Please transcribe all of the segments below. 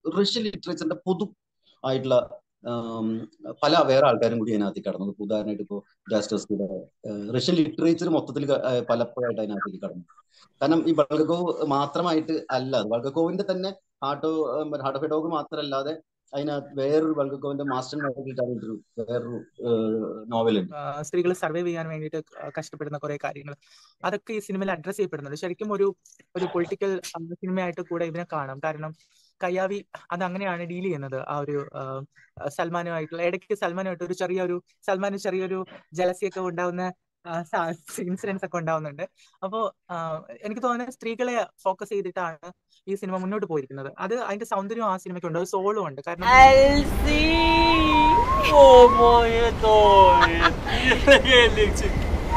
Russian ലിറ്ററേച്ചറിന്റെ പൊതു ആയിട്ടുള്ള ആം, പല വേറെ ആൾക്കാരും കൂടി അതിനകത്ത് കടന്നു ഇപ്പൊ ഉദാഹരണമായിട്ട് ഇപ്പോൾ ഡാസ്റ്റോസ്കിയുടെ റഷ്യൻ ലിറ്ററേച്ചർ മൊത്തത്തിൽ ക- ആ, പലപ്പോഴായിട്ട് അതിനകത്തേക്ക് കടന്നു കാരണം ഈ ബൾഗക്കോവ് മാത്രമായിട്ട് അല്ല അത് ബൾഗക്കോവിന്റെ തന്നെ heart heart of a dog മാത്രമല്ലാതെ അതിനകത്ത് വേറൊരു ബൾഗക്കോവിന്റെ മാസ്റ്റർ നോവൽ പറഞ്ഞിട്ടൊരു വേറൊരു നോവലുണ്ട് സ്ത്രീകൾ സർവൈവ് ചെയ്യാൻ വേണ്ടിയിട്ട് കഷ്ടപ്പെടുന്ന കുറെ കാര്യങ്ങൾ അതൊക്കെ ഈ സിനിമയിൽ അഡ്രസ് ചെയ്യപ്പെടുന്നുണ്ട് ശരിക്കും ഒരു ഒരു പൊളിറ്റിക്കൽ സിനിമയായിട്ട് കൂടെ ഇതിനെ കാണാം കാരണം കയ്യാവി അത് അങ്ങനെയാണ് ഡീൽ ചെയ്യുന്നത് ആ ഒരു ആ, സൽമാനുമായിട്ടുള്ള ഇടയ്ക്ക് സൽമാനുമായിട്ട് ഒരു ചെറിയൊരു സൽമാന് ചെറിയൊരു ജലസിയൊക്കെ ഉണ്ടാവുന്ന ഇൻസിഡൻസ് ഒക്കെ ഉണ്ടാവുന്നുണ്ട് അപ്പോ ആ, എനിക്ക് തോന്നുന്നത് സ്ത്രീകളെ ഫോക്കസ് ചെയ്തിട്ടാണ് ഈ സിനിമ മുന്നോട്ട് പോയിരിക്കുന്നത് അത് അതിന്റെ സൗന്ദര്യം ആ സിനിമയ്ക്കുണ്ട് ഒരു സോളും ഉണ്ട് കാരണം Elsie! ¿Cómo estoy? Galaxy.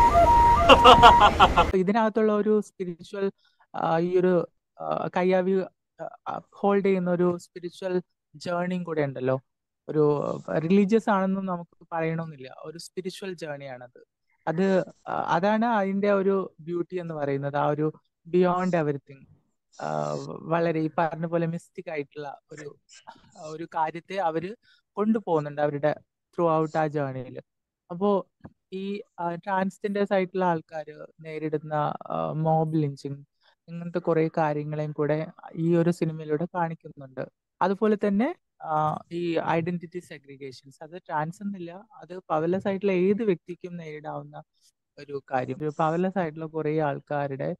ഇതിനകത്തുള്ള ഒരു സ്പിരിച്വൽ ഈ ഒരു ആ, കയ്യാവി ഹോൾഡ് ചെയ്യുന്ന ഒരു സ്പിരിച്വൽ ജേർണിയും കൂടെ ഉണ്ടല്ലോ ഒരു റിലീജിയസ് ആണെന്നും നമുക്ക് പറയണമെന്നില്ല ഒരു സ്പിരിച്വൽ ജേർണിയാണത് അത് ആ, അതാണ് അതിന്റെ ഒരു ബ്യൂട്ടി എന്ന് പറയുന്നത് ആ ഒരു ബിയോണ്ട് എവറിത്തിങ് വളരെ ഈ പറഞ്ഞ പോലെ മിസ്റ്റിക് ആയിട്ടുള്ള ഒരു ഒരു കാര്യത്തെ അവര് കൊണ്ടുപോകുന്നുണ്ട് അവരുടെ ത്രൂ ഔട്ട് ആ ജേർണിയിൽ അപ്പോ ഈ ട്രാൻസ്ജെൻഡേഴ്സ് ആയിട്ടുള്ള ആൾക്കാർ നേരിടുന്ന മോബ് ലിഞ്ചിങ് ഇങ്ങനത്തെ കുറെ കാര്യങ്ങളെയും കൂടെ ഈ ഒരു സിനിമയിലൂടെ കാണിക്കുന്നുണ്ട് അതുപോലെ തന്നെ ആ, ഈ ഐഡന്റിറ്റി സെഗ്രിഗേഷൻസ് അത് ട്രാൻസ് എന്നില്ല അത് പവർലെസ് ആയിട്ടുള്ള ഏത് വ്യക്തിക്കും നേരിടാവുന്ന ഒരു കാര്യം ഒരു പവർലെസ് ആയിട്ടുള്ള കുറെ ആൾക്കാരുടെ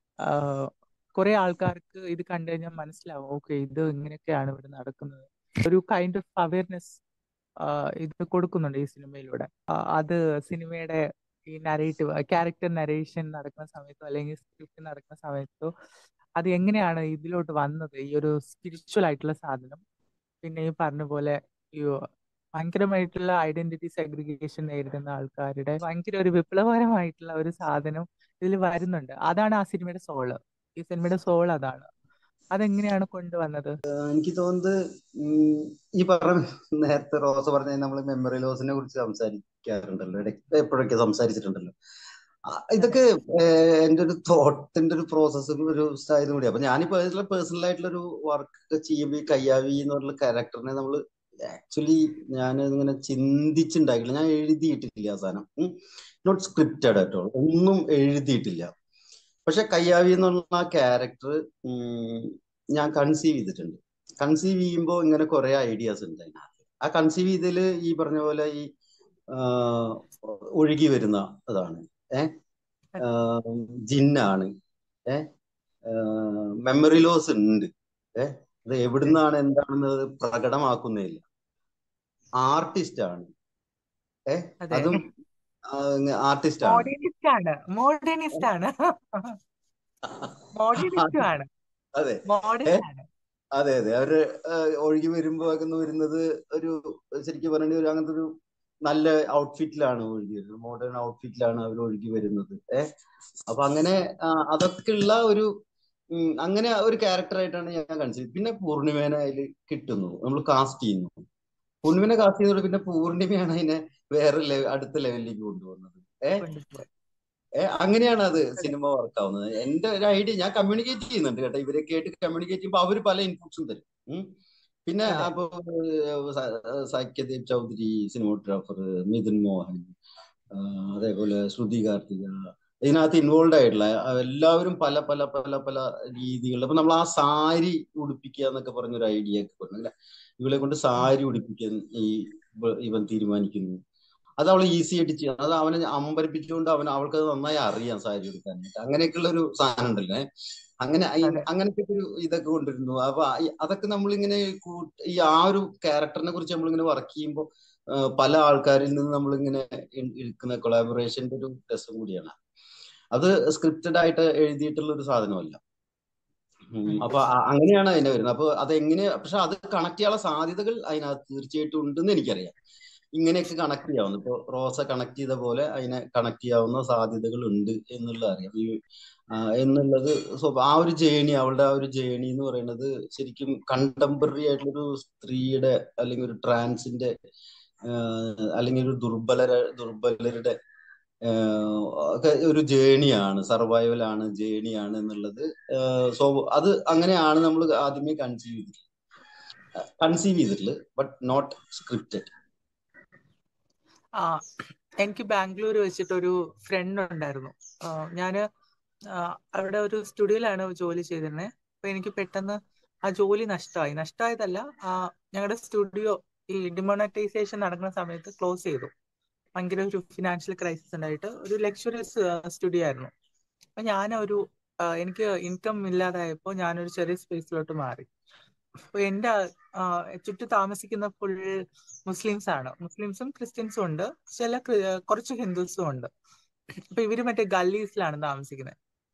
കുറെ ആൾക്കാർക്ക് ഇത് കണ്ടു കഴിഞ്ഞാൽ മനസ്സിലാവും ഓക്കെ ഇത് ഇങ്ങനെയൊക്കെയാണ് ഇവിടെ നടക്കുന്നത് ഒരു കൈൻഡ് ഓഫ് അവയർനെസ് ഇത് കൊടുക്കുന്നുണ്ട് ഈ സിനിമയിലൂടെ ആ, അത് സിനിമയുടെ ഈ നരേറ്റീവ് ക്യാരക്ടർ നരേഷൻ നടക്കുന്ന സമയത്തോ അല്ലെങ്കിൽ സ്ക്രിപ്റ്റ് നടക്കുന്ന സമയത്തോ അത് എങ്ങനെയാണ് ഇതിലോട്ട് വന്നത് ഈ ഒരു സ്പിരിച്വൽ ആയിട്ടുള്ള സാധനം പിന്നെ ഈ പറഞ്ഞ പോലെ ഈ ഭയങ്കരമായിട്ടുള്ള ഐഡന്റിറ്റി സെഗ്രിഗേഷൻ നേരിടുന്ന ആൾക്കാരുടെ ഭയങ്കര ഒരു വിപ്ലവകരമായിട്ടുള്ള ഒരു സാധനം ഇതിൽ വരുന്നുണ്ട് അതാണ് ആ സിനിമയുടെ സോള് ഈ സിനിമയുടെ സോൾ അതാണ് അതെങ്ങനെയാണ് കൊണ്ടുവന്നത് എനിക്ക് തോന്നുന്നത് ഉം, ഈ പറഞ്ഞ നേരത്തെ റോസ പറഞ്ഞ നമ്മൾ മെമ്മറി ലോസിനെ കുറിച്ച് സംസാരിക്കാറുണ്ടല്ലോ ഇടയ്ക്ക് എപ്പോഴൊക്കെ സംസാരിച്ചിട്ടുണ്ടല്ലോ ആ, ഇതൊക്കെ ഏഹ്, എൻ്റെ ഒരു തോട്ടിന്റെ ഒരു പ്രോസസ്സും ഒരു സ്റ്റൈലും കൂടി അപ്പൊ ഞാനിപ്പോ പേഴ്സണൽ ആയിട്ടുള്ള ഒരു വർക്ക് ചെയ്യുമ്പോൾ ഈ കയ്യാവി എന്ന് പറഞ്ഞ ക്യാരക്ടറിനെ നമ്മൾ ആക്ച്വലി ഞാൻ ഇങ്ങനെ ചിന്തിച്ചുണ്ടാക്കില്ല ഞാൻ എഴുതിയിട്ടില്ല ആ സാധനം നോട്ട് സ്ക്രിപ്റ്റഡ് അറ്റ് ഓൾ ഒന്നും എഴുതിയിട്ടില്ല പക്ഷെ കയ്യാവി എന്നുള്ള ആ ക്യാരക്ടർ ഞാൻ കൺസീവ് ചെയ്തിട്ടുണ്ട് കൺസീവ് ചെയ്യുമ്പോൾ ഇങ്ങനെ കുറെ ഐഡിയാസ് ഉണ്ട് അതിനകത്ത് ആ കൺസീവ് ചെയ്തതിൽ ഈ പറഞ്ഞ പോലെ ഈ ആ, ഒഴുകി വരുന്ന അതാണ് ഏ ആ, ജിന്നാണ് ഏ മെമ്മറി ലോസ് ഉണ്ട് ഏ അത് എവിടുന്നാണ് എന്താണെന്നത് പ്രകടമാക്കുന്നില്ല ആർട്ടിസ്റ്റ് ആണ് ഏ അതെ അതും ആർട്ടിസ്റ്റ് ആണ് മോഡേണിസ്റ്റ് ആണ് മോഡേണിസ്റ്റ് ആണ് മോഡേണിസ്റ്റും ആണ് അതെ മോഡേൺ ഏ ആണ് അതെ അതെ അവര് ആ, ഒഴുകി വരുമ്പോ ഒക്കെ വരുന്നത് ഒരു ശരിക്കും പറഞ്ഞ ഒരു അങ്ങനത്തെ ഒരു നല്ല ഔട്ട്ഫിറ്റിലാണ് ഒഴുകി വരുന്നത് മോഡേൺ ഔട്ട്ഫിറ്റിലാണ് അവർ ഒഴുകി വരുന്നത് ഏഹ് അപ്പൊ അങ്ങനെ ആ, അതൊക്കെയുള്ള ഒരു ഉം, അങ്ങനെ ഒരു ക്യാരക്ടറായിട്ടാണ് ഞാൻ കൺസിഡർ പിന്നെ പൂർണിമേനെ അതിൽ കിട്ടുന്നു നമ്മൾ കാസ്റ്റ് ചെയ്യുന്നു പൂർണിമനെ കാസ്റ്റ് ചെയ്യുന്നത് പിന്നെ പൂർണിമയാണ് അതിനെ വേറെ ലെവ അടുത്ത ലെവലിലേക്ക് കൊണ്ടുപോകുന്നത് ഏഹ് കൊണ്ടുപോയി ഏ, അങ്ങനെയാണ് അത് അതെ സിനിമ വർക്ക് ആവുന്നത് എന്റെ ഒരു ഐഡിയ ഞാൻ കമ്മ്യൂണിക്കേറ്റ് ചെയ്യുന്നുണ്ട് കേട്ടോ ഇവരൊക്കെ ആയിട്ട് കമ്മ്യൂണിക്കേറ്റ് ചെയ്യുമ്പോൾ അവര് പല ഇൻപുട്സും തരും ഉം. പിന്നെ അതെ അപ്പൊ ഏഹ്, സ- സത്യദേവ് ചൗധരി സിനിമോഗ്രാഫർ മിഥുൻ മോഹൻ ആ, അതേപോലെ ശ്രുതി കാർത്തിക ഇതിനകത്ത് ഇൻവോൾവ് ആയിട്ടുള്ള ആ, എല്ലാവരും പല പല പല പല രീതികളിൽ അപ്പൊ നമ്മൾ ആ സാരി ഉടുപ്പിക്കുക എന്നൊക്കെ പറഞ്ഞൊരു ഐഡിയ ഒക്കെ പറഞ്ഞു അല്ലെ ഇവളെ കൊണ്ട് ഉം. സാരി ഉടുപ്പിക്കാൻ ഈ ഇവ- ഇവൻ തീരുമാനിക്കുന്നു അത് അവൾ ഈസി ആയിട്ട് ചെയ്യും അത് അവനെ അമ്പരിപ്പിച്ചുകൊണ്ട് അവൻ അവൾക്ക് അത് നന്നായി അറിയാം സാരി എടുക്കാനായിട്ട് അങ്ങനെയൊക്കെയുള്ള ഒരു സാധനം ഉണ്ടല്ലോ ഏ. അങ്ങനെ ഈ- അതെ അങ്ങനത്തെ ഒരു ഇതൊക്കെ കൊണ്ടിരുന്നു അപ്പൊ ഈ- അതൊക്കെ നമ്മളിങ്ങനെ കൂട്ട് ഈ ആ ഒരു ക്യാരക്ടറിനെ കുറിച്ച് നമ്മളിങ്ങനെ വർക്ക് ചെയ്യുമ്പോൾ പല ആൾക്കാരിൽ നിന്ന് നമ്മളിങ്ങനെ ഇ- എടുക്കുന്ന കൊളാബറേഷന്റെ ഒരു രസം കൂടിയാണ് അത് സ്ക്രിപ്റ്റഡ് ആയിട്ട് എഴുതിയിട്ടുള്ള ഒരു സാധനമല്ല ഉം, ഉം. അപ്പൊ അ- അങ്ങനെയാണ് അതിന്റെ വരുന്നത് അപ്പൊ അത് എങ്ങനെ പക്ഷെ അത് കണക്ട് ചെയ്യാനുള്ള സാധ്യതകൾ അതിനകത്ത് തീർച്ചയായിട്ടും ഉണ്ടെന്ന് എനിക്കറിയാം ഇങ്ങനെയൊക്കെ കണക്ട് ചെയ്യാവുന്ന ഇപ്പൊ റോസ കണക്ട് ചെയ്ത പോലെ അതിനെ കണക്ട് ചെയ്യാവുന്ന സാധ്യതകൾ ഉണ്ട് എന്നുള്ളത് അറിയാം ഈ ആ, എന്നുള്ളത് സ്വ- ആ ഒരു ജേണി അവളുടെ ആ ഒരു ജേണി എന്ന് പറയുന്നത് ശരിക്കും കണ്ടംപററി ആയിട്ടുള്ളൊരു സ്ത്രീയുടെ അല്ലെങ്കിൽ ഒരു ട്രാൻസിന്റെ അല്ലെങ്കിൽ ഒരു ദുർബലര ദുർബലരുടെ ആഹ് ഒക്കെ ഒരു ജേണിയാണ് സർവൈവൽ ആണ് ജേണിയാണ് എന്നുള്ളത് സോ അത് അങ്ങനെയാണ് നമ്മൾ ആദ്യമേ കൺസീവ് ചെയ്തത് കൺസീവ് ചെയ്തിട്ടുള്ളത് ബട്ട് നോട്ട് സ്ക്രിപ്റ്റഡ് ആ എനിക്ക് ബാംഗ്ലൂർ വെച്ചിട്ടൊരു ഫ്രണ്ട് ഉണ്ടായിരുന്നു ഞാൻ അവിടെ ഒരു സ്റ്റുഡിയോയിലാണ് ജോലി ചെയ്തിരുന്നത് അപ്പൊ എനിക്ക് പെട്ടെന്ന് ആ ജോലി നഷ്ടമായി നഷ്ടമായതല്ല ആ ഞങ്ങളുടെ സ്റ്റുഡിയോ ഈ ഡിമോണറ്റൈസേഷൻ നടക്കുന്ന സമയത്ത് ക്ലോസ് ചെയ്തു ഭയങ്കര ഒരു ഫിനാൻഷ്യൽ ക്രൈസിസ് ഉണ്ടായിട്ട് ഒരു ലക്ഷറിയസ് സ്റ്റുഡിയോ ആയിരുന്നു അപ്പൊ ഞാൻ ഒരു ആ, എനിക്ക് ഇൻകം ഇല്ലാതായപ്പോൾ ഞാനൊരു ചെറിയ സ്പേസിലോട്ട് മാറി അപ്പൊ എന്റെ ആ, ചുറ്റും താമസിക്കുന്ന ഫുൾ മുസ്ലിംസ് ആണ് മുസ്ലിംസും ക്രിസ്ത്യൻസും ഉണ്ട് ചില ക്രി- കുറച്ച് ഹിന്ദുസും ഉണ്ട് അപ്പൊ ഇവര് മറ്റേ ഗല്ലീസിലാണ് താമസിക്കുന്നത്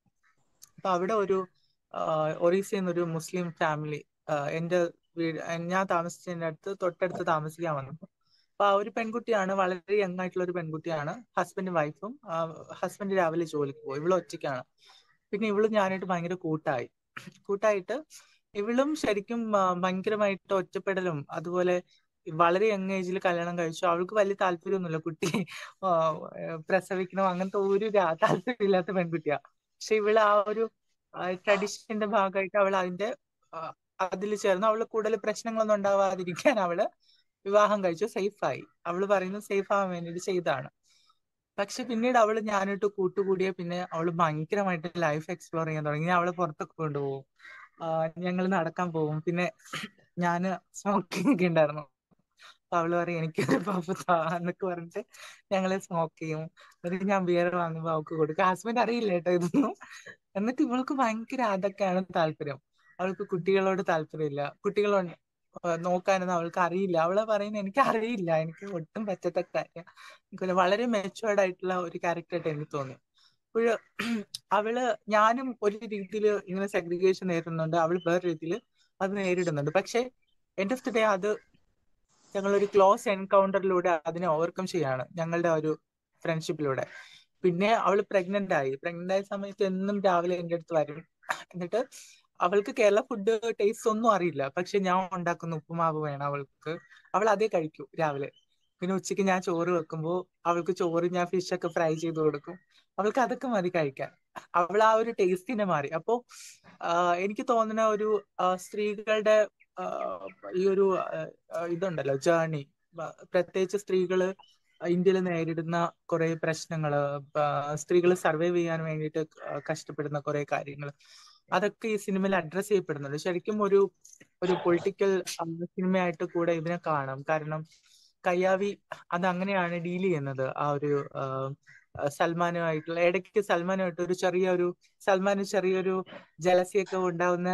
അപ്പൊ അവിടെ ഒരു ഒറീസയിൽ നിന്ന് ഒരു മുസ്ലിം ഫാമിലി എന്റെ വീട് ഞാൻ താമസിച്ചതിന്റെ അടുത്ത് തൊട്ടടുത്ത് താമസിക്കാൻ വന്നു അപ്പൊ ആ ഒരു പെൺകുട്ടിയാണ് വളരെ യങ് ആയിട്ടുള്ള ഒരു പെൺകുട്ടിയാണ് ഹസ്ബൻഡും വൈഫും ഹസ്ബൻഡ് രാവിലെ ജോലിക്ക് പോയി ഇവള് ഒറ്റയ്ക്കാണ് പിന്നെ ഇവള് ഞാനായിട്ട് ഭയങ്കര കൂട്ടായി കൂട്ടായിട്ട് ഇവളും ശരിക്കും ആ, ഭയങ്കരമായിട്ട് ഒറ്റപ്പെടലും അതുപോലെ വളരെ യങ് ഏജിൽ കല്യാണം കഴിച്ചു അവൾക്ക് വലിയ താല്പര്യമൊന്നുമില്ല കുട്ടി ആ, പ്രസവിക്കണം അങ്ങനത്തെ ഒരു രാ- താല്പര്യമില്ലാത്ത പെൺകുട്ടിയാ പക്ഷെ ഇവള് ആ ഒരു ട്രഡീഷന്റെ ഭാഗമായിട്ട് അവൾ അതിന്റെ അതിൽ ചേർന്ന് അവള് കൂടുതൽ പ്രശ്നങ്ങളൊന്നും ഉണ്ടാവാതിരിക്കാൻ അവള് വിവാഹം കഴിച്ചു സേഫായി അവള് പറയുന്നത് സേഫ് ആവാൻ വേണ്ടിയിട്ട് ചെയ്താണ് പക്ഷെ പിന്നീട് അവള് ഞാനിട്ട് കൂട്ടുകൂടിയ പിന്നെ അവള് ഭയങ്കരമായിട്ട് ലൈഫ് എക്സ്പ്ലോർ ചെയ്യാൻ തുടങ്ങി ഞാൻ അവളെ പുറത്തൊക്കെ കൊണ്ടുപോകും ഞങ്ങൾ നടക്കാൻ പോകും പിന്നെ ഞാന് സ്മോക്കിംഗ് ഒക്കെ ഉണ്ടായിരുന്നു അപ്പൊ അവള് പറയും എനിക്ക് പഫ് താ എന്നൊക്കെ പറഞ്ഞിട്ട് ഞങ്ങള് സ്മോക്ക് ചെയ്യും എന്നിട്ട് ഞാൻ ബിയർ വാങ്ങുമ്പോ അവൾക്ക് കൊടുക്കും ഹസ്ബൻഡ് അറിയില്ല കേട്ടോ ഇതൊന്നും എന്നിട്ട് ഇവൾക്ക് ഭയങ്കര അതൊക്കെയാണ് താല്പര്യം അവൾക്ക് കുട്ടികളോട് താല്പര്യമില്ല കുട്ടികളോട് നോക്കാനൊന്നും അവൾക്ക് അറിയില്ല അവളെ പറയുന്നത് എനിക്ക് അറിയില്ല എനിക്ക് ഒട്ടും പറ്റാത്ത കാര്യം എനിക്ക് വളരെ മെച്ചുവേർഡ് ആയിട്ടുള്ള ഒരു ക്യാരക്ടർ ആയിട്ട് എനിക്ക് തോന്നി അപ്പോൾ അവള് ഞാനും ഒരു രീതിയിൽ ഇങ്ങനെ സെഗ്രിഗേഷൻ നേരിടുന്നുണ്ട് അവൾ വേറെ രീതിയിൽ അത് നേരിടുന്നുണ്ട് പക്ഷെ എന്റെ ഓഫ് ദി ഡേ അത് ഞങ്ങൾ ഒരു ക്ലോസ് എൻകൗണ്ടറിലൂടെ അതിനെ ഓവർകം ചെയ്യാണ് ഞങ്ങളുടെ ഒരു ഫ്രണ്ട്ഷിപ്പിലൂടെ പിന്നെ അവൾ പ്രഗ്നന്റ് ആയി പ്രഗ്നന്റ് ആയ സമയത്ത് എന്നും രാവിലെ എൻ്റെ അടുത്ത് വരും എന്നിട്ട് അവൾക്ക് കേരള ഫുഡ് ടേസ്റ്റ് ഒന്നും അറിയില്ല പക്ഷെ ഞാൻ ഉണ്ടാക്കുന്ന ഉപ്പുമാവ് വേണം അവൾക്ക് അവൾ അതേ കഴിക്കൂ രാവിലെ പിന്നെ ഉച്ചയ്ക്ക് ഞാൻ ചോറ് വെക്കുമ്പോൾ അവൾക്ക് ചോറ് ഞാൻ ഫിഷ് ഒക്കെ ഫ്രൈ ചെയ്ത് കൊടുക്കും അവൾക്ക് അതൊക്കെ മതി കഴിക്കാൻ അവൾ ആ ഒരു ടേസ്റ്റിനെ മാറി അപ്പോ എനിക്ക് തോന്നുന്ന ഒരു സ്ത്രീകളുടെ ഈ ഒരു ഇതുണ്ടല്ലോ ജേർണി പ്രത്യേകിച്ച് സ്ത്രീകള് ഇന്ത്യയിൽ നേരിടുന്ന കുറെ പ്രശ്നങ്ങള് സ്ത്രീകൾ സർവൈവ് ചെയ്യാൻ വേണ്ടിയിട്ട് കഷ്ടപ്പെടുന്ന കുറെ കാര്യങ്ങൾ അതൊക്കെ ഈ സിനിമയിൽ അഡ്രസ് ചെയ്യപ്പെടുന്നുണ്ട് ശരിക്കും ഒരു ഒരു പൊളിറ്റിക്കൽ സിനിമയായിട്ട് കൂടെ ഇതിനെ കാണാം കാരണം കയ്യാവി അത് അങ്ങനെയാണ് ഡീൽ ചെയ്യുന്നത് ആ ഒരു സൽമാനുമായിട്ടുള്ള ഇടയ്ക്ക് സൽമാനുമായിട്ട് ഒരു ചെറിയൊരു സൽമാന് ചെറിയൊരു ജലസിയൊക്കെ ഉണ്ടാവുന്ന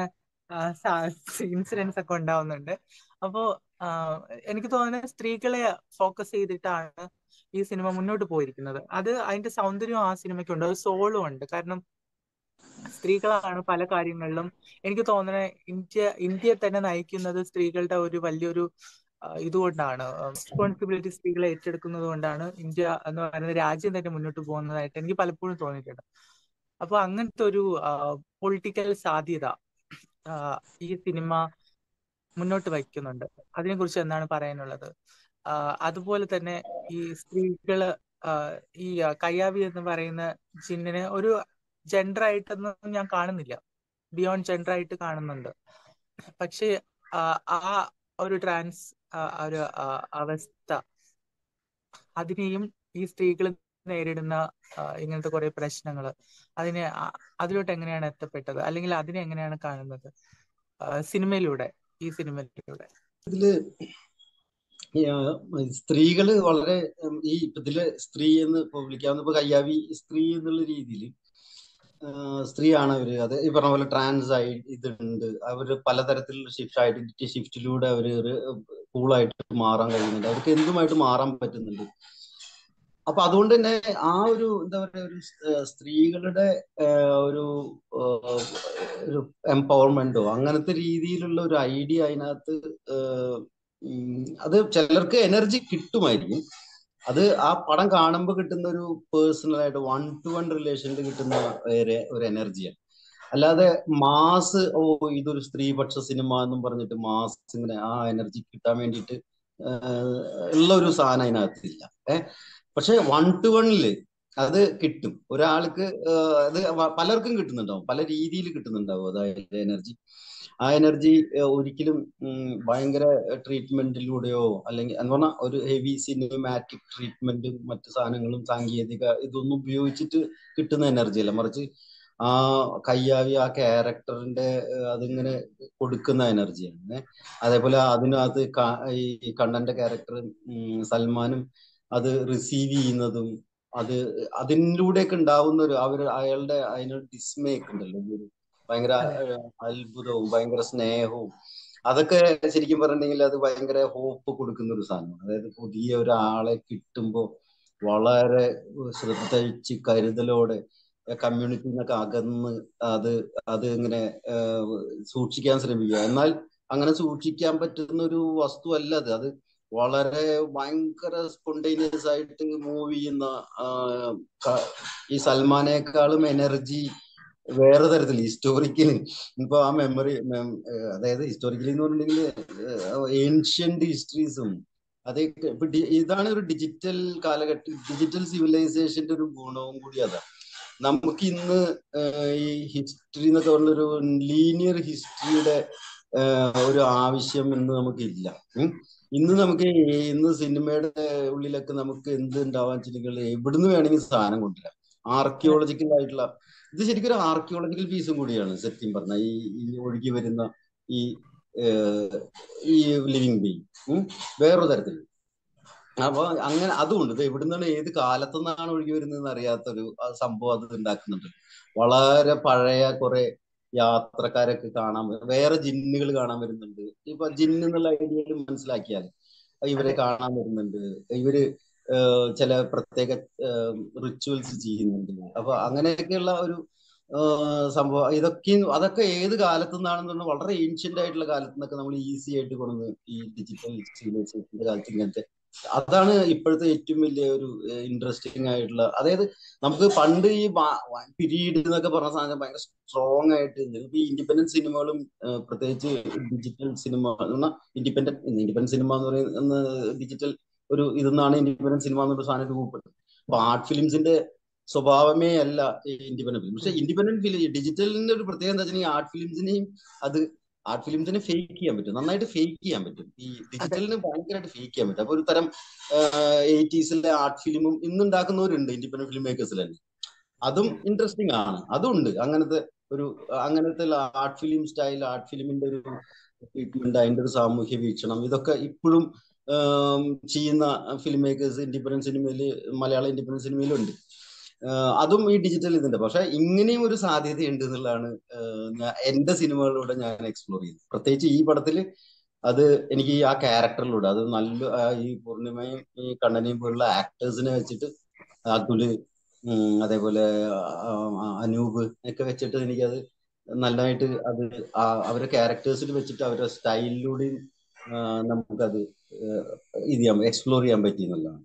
ഇൻസിഡൻസ് ഒക്കെ ഉണ്ടാവുന്നുണ്ട് അപ്പോ എനിക്ക് തോന്നുന്നത് സ്ത്രീകളെ ഫോക്കസ് ചെയ്തിട്ടാണ് ഈ സിനിമ മുന്നോട്ട് പോയിരിക്കുന്നത് അത് അതിന്റെ സൗന്ദര്യം ആ സിനിമയ്ക്കുണ്ട് അത് സോളും ഉണ്ട് കാരണം സ്ത്രീകളാണ് പല കാര്യങ്ങളിലും എനിക്ക് തോന്നുന്നത് ഇന്ത്യ ഇന്ത്യയെ തന്നെ നയിക്കുന്നത് സ്ത്രീകളുടെ ഒരു വലിയൊരു ഇതുകൊണ്ടാണ് റെസ്പോൺസിബിലിറ്റി സ്ത്രീകളെ ഏറ്റെടുക്കുന്നത് കൊണ്ടാണ് ഇന്ത്യ എന്ന് പറയുന്ന രാജ്യം തന്നെ മുന്നോട്ട് പോകുന്നതായിട്ട് എനിക്ക് പലപ്പോഴും തോന്നിയിട്ടുണ്ട് അപ്പൊ അങ്ങനത്തെ ഒരു പൊളിറ്റിക്കൽ സാധ്യത ഈ സിനിമ മുന്നോട്ട് വയ്ക്കുന്നുണ്ട് അതിനെ കുറിച്ച് എന്താണ് പറയാനുള്ളത് അതുപോലെ തന്നെ ഈ സ്ത്രീകള് ഈ കയ്യാവി എന്ന് പറയുന്ന ജിന്നിനെ ഒരു ജെൻഡർ ആയിട്ടൊന്നും ഞാൻ കാണുന്നില്ല ബിയോണ്ട് ജെൻഡർ ആയിട്ട് കാണുന്നുണ്ട് പക്ഷെ ആ ഒരു ട്രാൻസ് ഒരു അവസ്ഥ അതിനെയും ഈ സ്ത്രീകൾ നേരിടുന്ന ഇങ്ങനത്തെ കുറെ പ്രശ്നങ്ങൾ അതിനെ അതിലോട്ട് എങ്ങനെയാണ് എത്തപ്പെട്ടത് അല്ലെങ്കിൽ അതിനെ എങ്ങനെയാണ് കാണുന്നത് സിനിമയിലൂടെ ഈ സിനിമയിലൂടെ ഇതില് സ്ത്രീകള് വളരെ ഈ ഇതില് സ്ത്രീ എന്ന് ഇപ്പൊ വിളിക്കാവുന്ന ഇപ്പൊ കയ്യാവി സ്ത്രീ എന്നുള്ള രീതിയിൽ സ്ത്രീയാണ് അവര് അത് ഈ പറഞ്ഞ പോലെ ട്രാൻസ് ആയി ഇതുണ്ട് അവര് പലതരത്തിലുള്ള ഷിഫ്റ്റ് ഐഡന്റിറ്റി ഷിഫ്റ്റിലൂടെ അവര് കൂളായിട്ട് മാറാൻ കഴിയുന്നുണ്ട് അവർക്ക് എന്തുമായിട്ട് മാറാൻ പറ്റുന്നുണ്ട് അപ്പൊ അതുകൊണ്ട് തന്നെ ആ ഒരു എന്താ പറയാ ഒരു സ്ത്രീകളുടെ ഒരു ഒരു എംപവർമെന്റോ അങ്ങനത്തെ രീതിയിലുള്ള ഒരു ഐഡിയ അതിനകത്ത് അത് ചിലർക്ക് എനർജി കിട്ടുമായിരിക്കും അത് ആ പടം കാണുമ്പോൾ കിട്ടുന്ന ഒരു പേഴ്സണൽ ആയിട്ട് വൺ ടു വൺ റിലേഷനിൽ കിട്ടുന്ന ഒരു എനർജിയാണ് അല്ലാതെ മാസ് ഓ ഇതൊരു സ്ത്രീപക്ഷ സിനിമ എന്നും പറഞ്ഞിട്ട് മാസ് ഇങ്ങനെ ആ എനർജി കിട്ടാൻ വേണ്ടിയിട്ട് ഉള്ള ഒരു സാധനം അതിനകത്തില്ല ഏഹ് പക്ഷെ വൺ ടു വണ്ണില് അത് കിട്ടും ഒരാൾക്ക് അത് പലർക്കും കിട്ടുന്നുണ്ടാവും പല രീതിയിൽ കിട്ടുന്നുണ്ടാവും അതായത് എനർജി ആ എനർജി ഒരിക്കലും ഉം, ഭയങ്കര ട്രീറ്റ്മെന്റിലൂടെയോ അല്ലെങ്കിൽ എന്ന് പറഞ്ഞാൽ ഒരു ഹെവി സിനിമാറ്റിക് ട്രീറ്റ്മെന്റും മറ്റു സാധനങ്ങളും സാങ്കേതിക ഇതൊന്നും ഉപയോഗിച്ചിട്ട് കിട്ടുന്ന എനർജി അല്ല മറിച്ച് ആ കയ്യാവി ആ ക്യാരക്ടറിന്റെ അതിങ്ങനെ കൊടുക്കുന്ന എനർജിയാണ് ഏ. അതേപോലെ അതിനകത്ത് ക- ഈ കണ്ണന്റെ ക്യാരക്ടർ സൽമാനും അത് റിസീവ് ചെയ്യുന്നതും അത് അതിലൂടെയൊക്കെ ഉണ്ടാവുന്ന ഒരു അവർ അയാളുടെ അതിനൊരു ഡിസ്മേ ഒക്കെ ഉണ്ടല്ലോ ഒരു ഭയങ്കര അതെ ഏഹ്, അത്ഭുതവും ഭയങ്കര സ്നേഹവും അതൊക്കെ ശരിക്കും പറഞ്ഞിട്ടുണ്ടെങ്കിൽ അത് ഭയങ്കര ഹോപ്പ് കൊടുക്കുന്ന ഒരു സാധനമാണ് അതായത് പുതിയ ഒരാളെ കിട്ടുമ്പോൾ വളരെ ശ്രദ്ധിച്ച് കരുതലോടെ കമ്മ്യൂണിറ്റിയിൽ നിന്നൊക്കെ അകന്ന് അത് അത് ഇങ്ങനെ ഏഹ്, സൂക്ഷിക്കാൻ ശ്രമിക്കുക എന്നാൽ അങ്ങനെ സൂക്ഷിക്കാൻ പറ്റുന്ന ഒരു വസ്തു അല്ല അത് അത് വളരെ ഭയങ്കര സ്പോണ്ടേനിയസ് ആയിട്ട് മൂവ് ചെയ്യുന്ന ആ, ക- ഈ സൽമാനേക്കാളും എനർജി വേറെ തരത്തിൽ ഹിസ്റ്റോറിക്കലി ഇപ്പൊ ആ മെമ്മറി അതായത് ഹിസ്റ്റോറിക്കലി എന്ന് പറഞ്ഞിട്ടുണ്ടെങ്കിൽ ഏൻഷ്യന്റ് ഹിസ്റ്ററീസും അതേ ഇപ്പൊ ഡി- ഇതാണ് ഒരു ഡിജിറ്റൽ കാലഘട്ടം ഡിജിറ്റൽ സിവിലൈസേഷന്റെ ഒരു ഗുണവും കൂടി അതാണ് നമുക്ക് ഇന്ന് ഏഹ്, ഈ ഹിസ്റ്ററി എന്നൊക്കെ പറഞ്ഞൊരു ലീനിയർ ഹിസ്റ്ററിയുടെ ഒരു ആവശ്യം ഇന്ന് നമുക്കില്ല ഉം. ഇന്ന് നമുക്ക് ഈ- ഇന്ന് സിനിമയുടെ ഉള്ളിലൊക്കെ നമുക്ക് എന്ത് ഉണ്ടാവാൻ വെച്ചിട്ടുണ്ടെങ്കിൽ എവിടുന്ന് വേണമെങ്കിൽ സാധനം കൊണ്ടുവരാം ആർക്കിയോളജിക്കൽ ആയിട്ടുള്ള ഇത് ശരിക്കും ഒരു ആർക്കിയോളജിക്കൽ പീസും കൂടിയാണ് സത്യം പറഞ്ഞ ഈ ഈ ഒഴുകി വരുന്ന ഈ ഏഹ്, ഈ ലിവിങ് ബീങ് വേറൊരു തരത്തിൽ അപ്പൊ അങ്ങനെ അതുകൊണ്ട് ഇത് എവിടുന്നാണ് ഏത് കാലത്തു നിന്നാണ് ഒഴുകി വരുന്നതെന്ന് അറിയാത്തൊരു ആ സംഭവം അത് ഉണ്ടാക്കുന്നുണ്ട് വളരെ പഴയ കുറെ യാത്രക്കാരൊക്കെ കാണാൻ വ- വേറെ ജിന്നുകൾ കാണാൻ വരുന്നുണ്ട് ഇപ്പൊ ജിന്ന് എന്നുള്ള ഐഡിയയിൽ മനസ്സിലാക്കിയാൽ ഇവരെ അതെ കാണാൻ വരുന്നുണ്ട് ഇവര് ഏഹ്, ചില പ്രത്യേക റിച്വൽസ് ചെയ്യുന്നുണ്ട് അപ്പൊ അങ്ങനെയൊക്കെയുള്ള ഒരു ഏഹ്, സംഭവം ഇതൊക്കെ അതൊക്കെ ഏത് കാലത്തു നിന്നാണെന്ന് വളരെ ഏൻഷ്യന്റ് ആയിട്ടുള്ള കാലത്ത് നിന്നൊക്കെ നമ്മൾ ഈസി ആയിട്ട് കൊണ്ടുവന്ന് ഈ ഡിജിറ്റൽ സിവിലൈസേഷന്റെ കാലത്ത് ഇങ്ങനത്തെ അതാണ് ഇപ്പോഴത്തെ ഏറ്റവും വലിയ ഒരു ഇൻട്രസ്റ്റിംഗ് ആയിട്ടുള്ള അതായത് നമുക്ക് പണ്ട് ഈ പീരീഡ് എന്നൊക്കെ പറഞ്ഞ സാധനം ഭയങ്കര സ്ട്രോങ് ആയിട്ട് ഇപ്പൊ ഈ ഇൻഡിപെൻഡന്റ് സിനിമകളും ഏഹ്, പ്രത്യേകിച്ച് digital cinema independent independent cinema എന്ന് പറയുന്ന ഡിജിറ്റൽ ഒരു ഇതെന്നാണ് ഇൻഡിപെൻഡന്റ് സിനിമ എന്നൊരു സാധനം രൂപപ്പെട്ടത് അപ്പൊ ആർട്ട് ഫിലിംസിന്റെ സ്വഭാവമേ അല്ല ഈ ഇൻഡിപെൻഡന്റ് ഫിലിം പക്ഷെ ഇൻഡിപെൻഡന്റ് ഫിലിം ഡിജിറ്റലിന്റെ ഒരു പ്രത്യേകത എന്താ വെച്ചാൽ ആർട്ട് ഫിലിംസിനെയും അത് ആർട്ട് ഫിലിംസിനെ ഫേക്ക് ചെയ്യാൻ പറ്റും നന്നായിട്ട് ഫേക്ക് ചെയ്യാൻ പറ്റും ഈ അതെ ഡിജിറ്റലിന് ഭയങ്കരമായിട്ട് ഫേക്ക് ചെയ്യാൻ പറ്റും അപ്പൊ ഒരു തരം എയ്റ്റീസിലെ ആർട്ട് ഫിലിമും ഇന്ന് ഉണ്ടാക്കുന്നവരുണ്ട് ഇൻഡിപെൻഡന്റ് ഫിലിം മേക്കേഴ്സിൽ തന്നെ അതും ഇൻട്രസ്റ്റിംഗ് ആണ് അതുണ്ട് അങ്ങനത്തെ ഒരു അങ്ങനത്തെ ആർട്ട് ഫിലിം സ്റ്റൈൽ ആർട്ട് ഫിലിമിന്റെ ഒരു ട്രീറ്റ്മെന്റ് അതിന്റെ ഒരു സാമൂഹ്യ വീക്ഷണം ഇതൊക്കെ ഇപ്പോഴും ആം, ചെയ്യുന്ന ഫിലിം മേക്കേഴ്സ് ഇൻഡിപെൻഡന്റ് സിനിമയിൽ മലയാള ഇൻഡിപെൻഡന്റ് സിനിമയിലുണ്ട് ആഹ് അതും ഈ ഡിജിറ്റൽ ഇതിന്റെ പക്ഷെ ഇങ്ങനെയും ഒരു സാധ്യതയുണ്ട് എന്നുള്ളതാണ് ആഹ് ഞാൻ എന്റെ സിനിമകളിലൂടെ ഞാൻ എക്സ്പ്ലോർ ചെയ്യുന്നത് പ്രത്യേകിച്ച് ഈ പടത്തില് അത് എനിക്ക് ഈ ആ ക്യാരക്ടറിലൂടെ അത് നല്ല ആ ഈ പൂർണിമയും ഈ കണ്ണനെയും പോലുള്ള ആക്ടേഴ്സിനെ വെച്ചിട്ട് അതുല് ഉം, അതേപോലെ ആ, ആ, അനൂപ് ഒക്കെ വെച്ചിട്ട് എനിക്കത് നന്നായിട്ട് അത് ആ- അവരെ ക്യാരക്ടേഴ്സിൽ വെച്ചിട്ട് അവരുടെ സ്റ്റൈലിലൂടെയും ആഹ് നമുക്കത് ആഹ് ഇത് ചെയ്യാൻ എക്സ്പ്ലോർ ചെയ്യാൻ പറ്റി എന്നുള്ളതാണ്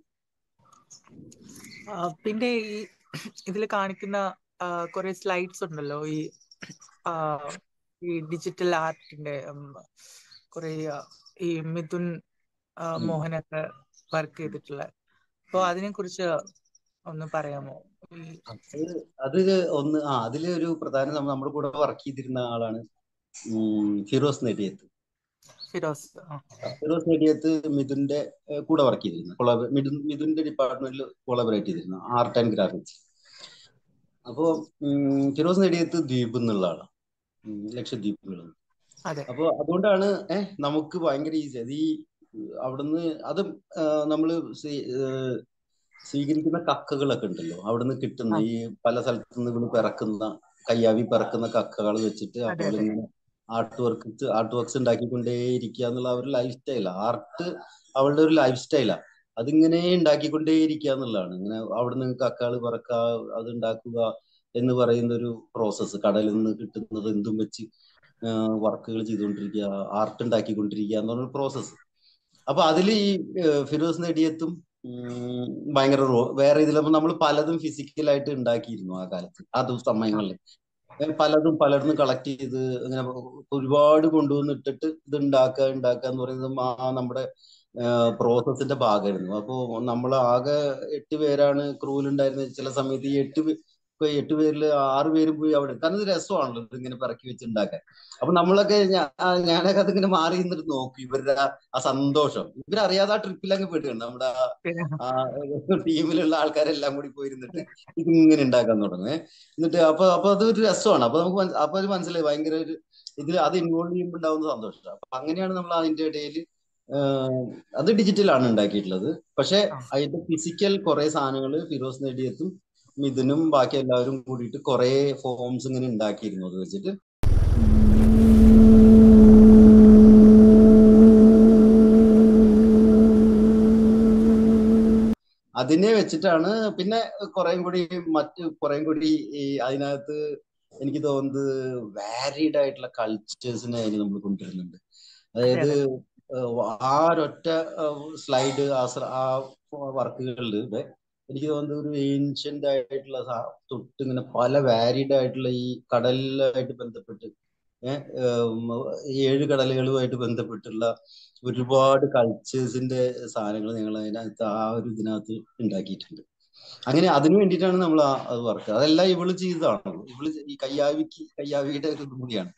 ആ, പിന്നെ ഈ ഇതിൽ കാണിക്കുന്ന കുറെ സ്ലൈഡ്സ് ഉണ്ടല്ലോ ഈ ആ, ഈ ഡിജിറ്റൽ ആർട്ടിന്റെ കുറെ ഈ മിഥുൻ ആ, ഉം. മോഹനൊക്കെ വർക്ക് ചെയ്തിട്ടുള്ള അപ്പൊ അതിനെ കുറിച്ച് ഒന്ന് പറയാമോ ഈ അത് അത് ഒന്ന് ആ അതില് ഒരു പ്രധാന സം- നമ്മുടെ കൂടെ വർക്ക് ചെയ്തിരുന്ന ആളാണ് ഉം, ഫിറോസ് നെടിയത്ത് ഫിറോസ് ആ, ഫിറോസ് നെടിയത്ത് മിഥുന്റെ ഏഹ്, കൂടെ വർക്ക് ചെയ്തിരുന്നു കൊളാബ മിഥുൻ മിഥുന്റെ ഡിപ്പാർട്ട്മെന്റിൽ കൊളാബറേറ്റ് ചെയ്തിരുന്നു ആർട്ട് ആൻഡ് ഗ്രാഫിക്സ് അപ്പോ ഉം, ഫിറോസ് നെടിയത്ത് ദ്വീപ് എന്നുള്ള ആളാണ് ഉം, ലക്ഷദ്വീപുകൾ അതെ അപ്പൊ അതുകൊണ്ടാണ് ഏഹ് നമുക്ക് ഭയങ്കര ഈസി അത് ഈ ഉം, അവിടുന്ന് അത് നമ്മൾ സ്വീകരിക്കുന്ന കക്കകളൊക്കെ ഉണ്ടല്ലോ അവിടുന്ന് കിട്ടുന്ന ആ ഈ പല സ്ഥലത്തു നിന്ന് ഇവിടെ പിറക്കുന്ന കയ്യാവി പിറക്കുന്ന കക്കകൾ വെച്ചിട്ട് അതെ അവൾ അതെ ഇങ്ങനെ ആർട്ട് വർക്ക് ആർട്ട് വർക്ക്സ് ഉണ്ടാക്കിക്കൊണ്ടേ ഇരിക്കുക എന്നുള്ള ഒരു ലൈഫ് സ്റ്റൈലാ ആർട്ട് അവളുടെ ഒരു ലൈഫ് സ്റ്റൈലാ അതിങ്ങനെ ഉണ്ടാക്കിക്കൊണ്ടേ ഇരിക്കുക എന്നുള്ളതാണ് ഇങ്ങനെ അവിടുന്ന് കക്കകൾ പറക്കുക അത് ഉണ്ടാക്കുക എന്ന് പറയുന്ന ഒരു പ്രോസസ്സ് കടലിൽ നിന്ന് കിട്ടുന്നത് എന്തും വെച്ച് വർക്കുകൾ ചെയ്തുകൊണ്ടിരിക്കുക ആർട്ട് ഉണ്ടാക്കിക്കൊണ്ടിരിക്കുക എന്ന് പറഞ്ഞ പ്രോസസ്സ് അപ്പൊ അതിൽ ഈ ഏഹ്, ഫിറോസ് നെടിയത്തും ഉം, ഭയങ്കര റോ വേറെ ഇതിലപ്പോ നമ്മൾ പലതും ഫിസിക്കലായിട്ട് ഉണ്ടാക്കിയിരുന്നു ആ കാലത്ത് ആ ദിവസ ആ സമയങ്ങളിൽ ഏഹ്, പലതും പലയിടത്തും കളക്ട് ചെയ്ത് ഇങ്ങനെ ഒരുപാട് കൊണ്ടുവന്ന് ഇട്ടിട്ട് ഇത് ഉണ്ടാക്കുക ഉണ്ടാക്കുക എന്ന് പറയുന്നത് ആ നമ്മുടെ പ്രോസസ്സിന്റെ ഭാഗമായിരുന്നു അപ്പോ നമ്മൾ ആകെ എട്ട് പേരാണ് ക്രൂവിൽ ഉണ്ടായിരുന്നത് ചില സമയത്ത് ഈ എട്ട് പേ- ഇപ്പൊ എട്ട് പേരിൽ ആറ് പേരും പോയി അവിടെ കാരണം ഇത് രസമാണല്ലോ ഇത് ഇങ്ങനെ പിറക്കി വെച്ച് ഉണ്ടാക്കാൻ അപ്പൊ നമ്മളൊക്കെ ഞാ- ആ ഞാനൊക്കെ അതിങ്ങനെ മാറി നിന്നിട്ട് നോക്കി ഇവരുടെ ആ- ആ സന്തോഷം ഇവരറിയാതെ ആ ട്രിപ്പിൽ അങ്ങ് പെടുകയാണ് നമ്മുടെ ആ പിന്നെ ആ ടീമിലുള്ള ആൾക്കാരെല്ലാം കൂടി പോയിരുന്നിട്ട് ഇത് ഇങ്ങനെ ഉണ്ടാക്കാൻ തുടങ്ങും ഏ. എന്നിട്ട് അപ്പൊ അപ്പൊ അതൊരു രസമാണ് അപ്പൊ നമുക്ക് മനസ്സ് അപ്പൊ അത് മനസ്സിലായി ഭയങ്കര ഒരു ഇതിൽ അത് ഇൻവോൾവ് ചെയ്യുമ്പോൾ ഉണ്ടാവുന്ന സന്തോഷം അപ്പൊ അങ്ങനെയാണ് നമ്മൾ അതിന്റെ ഇടയിൽ അത് ഡിജിറ്റലാണ് ഉണ്ടാക്കിയിട്ടുള്ളത് പക്ഷെ ആ. അതിന്റെ ഫിസിക്കൽ കുറെ സാധനങ്ങൾ ഫിറോസ് നേടിയത്തും മിഥുനും ബാക്കി എല്ലാവരും കൂടിയിട്ട് കുറെ ഫോംസ് ഇങ്ങനെ ഉണ്ടാക്കിയിരുന്നു അത് വെച്ചിട്ട് അതിനെ വെച്ചിട്ടാണ് പിന്നെ കുറേം കൂടി മറ്റ് കുറേം കൂടി ഈ അതിനകത്ത് എനിക്ക് തോന്നുന്നത് വാരീഡ് ആയിട്ടുള്ള കൾച്ചേഴ്സിനെ അതിന് നമ്മൾ കൊണ്ടുവരുന്നുണ്ട് അതെ അതായത് അതെ ഏഹ് ആ ഒരൊറ്റ സ്ലൈഡ് ആ ശ്ര- ആ വർക്കുകളിൽ എനിക്ക് തോന്നുന്നത് ഒരു ഏൻഷ്യന്റ് ആയിട്ടുള്ള സാ- തൊട്ട് ഇങ്ങനെ പല വാരീഡ് ആയിട്ടുള്ള ഈ കടലിലായിട്ട് ബന്ധപ്പെട്ട് ഏഹ് ഉം, ഏഴ് കടലുകളുമായിട്ട് ബന്ധപ്പെട്ടുള്ള ഒരുപാട് കൾച്ചേഴ്സിന്റെ സാധനങ്ങൾ ഞങ്ങൾ അതിനകത്ത് ആ ഒരു ഇതിനകത്ത് ഉണ്ടാക്കിയിട്ടുണ്ട് അങ്ങനെ അതിനു വേണ്ടിയിട്ടാണ് നമ്മൾ ആ അത് വർക്ക് അതെല്ലാം ഇവള് ചെയ്തതാണ് ഇവള് ഈ കയ്യാവിക്ക് കയ്യാവിയുടെ ഒരു ഇതും കൂടിയാണ്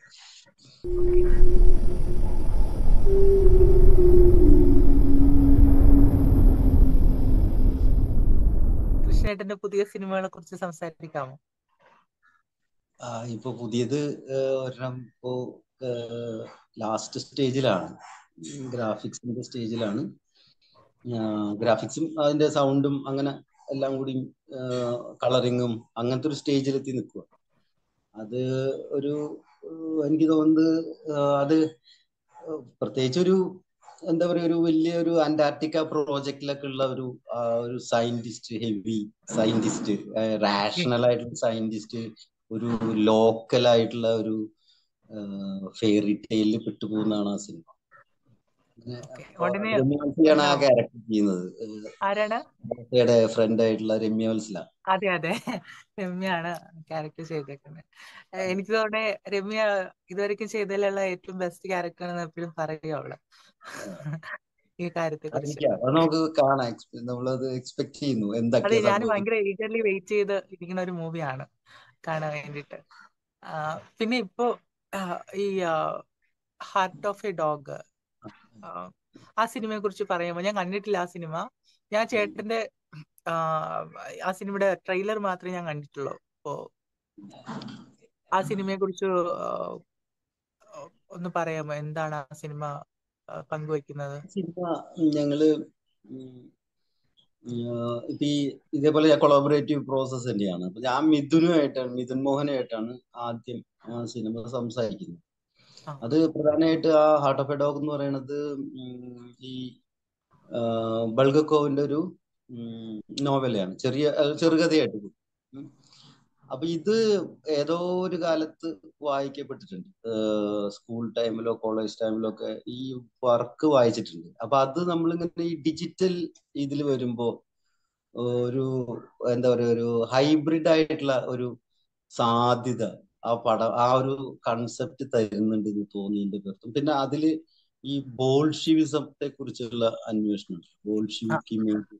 കൃഷ്ണേട്ടന്റെ പുതിയ സിനിമകളെ കുറിച്ച് സംസാരിക്കാമോ ആ, ഇപ്പൊ പുതിയത് ഏഹ്, ഒരെണ്ണം ഇപ്പോ ലാസ്റ്റ് സ്റ്റേജിലാണ് ഗ്രാഫിക്സിന്റെ സ്റ്റേജിലാണ് ഗ്രാഫിക്സും അതിന്റെ സൗണ്ടും അങ്ങനെ എല്ലാം കൂടി കളറിങ്ങും അങ്ങനത്തെ ഒരു സ്റ്റേജിലെത്തി നിൽക്കുക അത് ഒരു ഏഹ്, എനിക്ക് തോന്നുന്നത് ഏഹ്, അത് പ്രത്യേകിച്ച് ഒരു എന്താ പറയുക ഒരു വലിയ ഒരു അന്റാർട്ടിക്ക പ്രോജക്റ്റിലൊക്കെ ഉള്ള ഒരു ആ, ഒരു സയന്റിസ്റ്റ് ഹെവി സയന്റിസ്റ്റ് റാഷണൽ ആയിട്ടുള്ള സയന്റിസ്റ്റ് ഒരു ലോക്കൽ ആയിട്ടുള്ള ഒരു ഫെയറി ടെയിലിൽ പെട്ടുപോകുന്നതാണ് ആ സിനിമ അങ്ങനെ ഓക്കെ അപ്പൊ ഉടനെ രമ്യ വത്സലയാണ് ആ ഉണ്ടാവും ക്യാരക്ടർ ചെയ്യുന്നത് ആരാണ് ഭാരതയുടെ ഫ്രണ്ട് ആയിട്ടുള്ള രമ്യ വത്സല അതെ അതെ രമ്യാണ് ക്യാരക്ടർ ചെയ്തേക്കുന്നത് ഏഹ് എനിക്ക് തോന്നുന്നേ രമ്യ ഇതുവരെയ്ക്കും ചെയ്തതിലുള്ള ഏറ്റവും ബെസ്റ്റ് ക്യാരക്ടർ എന്ന് എപ്പോഴും പറയുക അവള് ഈ കാര്യത്തെ കുറിച്ച് ആയിരിക്കാം അത് നമുക്ക് കാണാം എക്സ്പെ- നമ്മളത് എക്സ്പെക്ട് ചെയ്യുന്നു അതെ എന്തൊക്കെയാ ഞാൻ സംഭവിക്കുന്നത് ഭയങ്കര ഈഗർലി വെയിറ്റ് ചെയ്ത് ഇരിക്കുന്ന ഒരു മൂവിയാണ് കാണാൻ വേണ്ടിയിട്ട് ആ, പിന്നെ ഇപ്പോ ആ, ഈ ഹാർട്ട് ഓഫ് എ ഡോഗ് ആ സിനിമയെ കുറിച്ച് പറയുമ്പോൾ ഞാൻ കണ്ടിട്ടില്ല ആ സിനിമ ഞാൻ ചേട്ടന്റെ ആ, ആ സിനിമയുടെ ട്രെയിലർ മാത്രമേ ഞാൻ കണ്ടിട്ടുള്ളൂ അപ്പോ ആ സിനിമയെ കുറിച്ച് ഒന്ന് പറയാമോ എന്താണ് ആ സിനിമ ആ, പങ്കുവെക്കുന്നത് സിനിമ ഞങ്ങള് ഉം, ഉം, ഇപ്പൊ ഈ ഇതേപോലെ കൊളാബറേറ്റീവ് പ്രോസസ് തന്നെയാണ് അപ്പൊ ഞാൻ മിഥുനുമായിട്ടാണ് മിഥുൻ മോഹനുമായിട്ടാണ് ആദ്യം ആ സിനിമ സംസാരിക്കുന്നത് ആ അത് പ്രധാനമായിട്ട് ആ ഹാർട്ട് ഓഫ് എ ഡോഗ് എന്ന് പറയുന്നത് ഉം, ഈ ആ, ബൾഗക്കോവിന്റെ ഒരു നോവലാണ് ചെറിയ അത് ചെറുകഥയായിട്ട് ഇത്. ഉം. അപ്പൊ ഇത് ഏതോ ഒരു കാലത്ത് വായിക്കപ്പെട്ടിട്ടുണ്ട് സ്കൂൾ ടൈമിലോ കോളേജ് ടൈമിലോ ഒക്കെ ഈ വർക്ക് വായിച്ചിട്ടുണ്ട് അപ്പൊ അത് നമ്മളിങ്ങനെ ഈ ഡിജിറ്റൽ ഇതിൽ വരുമ്പോ ഒരു എന്താ പറയുക ഒരു ഹൈബ്രിഡ് ആയിട്ടുള്ള ഒരു സാധ്യത ആ പടം ആ ഒരു കൺസെപ്റ്റ് തരുന്നുണ്ട് എന്ന് തോന്നിയതിന്റെ പേർത്തും പിന്നെ അതില് ഈ ബോൾഷിവിസത്തെ കുറിച്ചുള്ള അന്വേഷണം ആ ബോൾഷിവിക്കി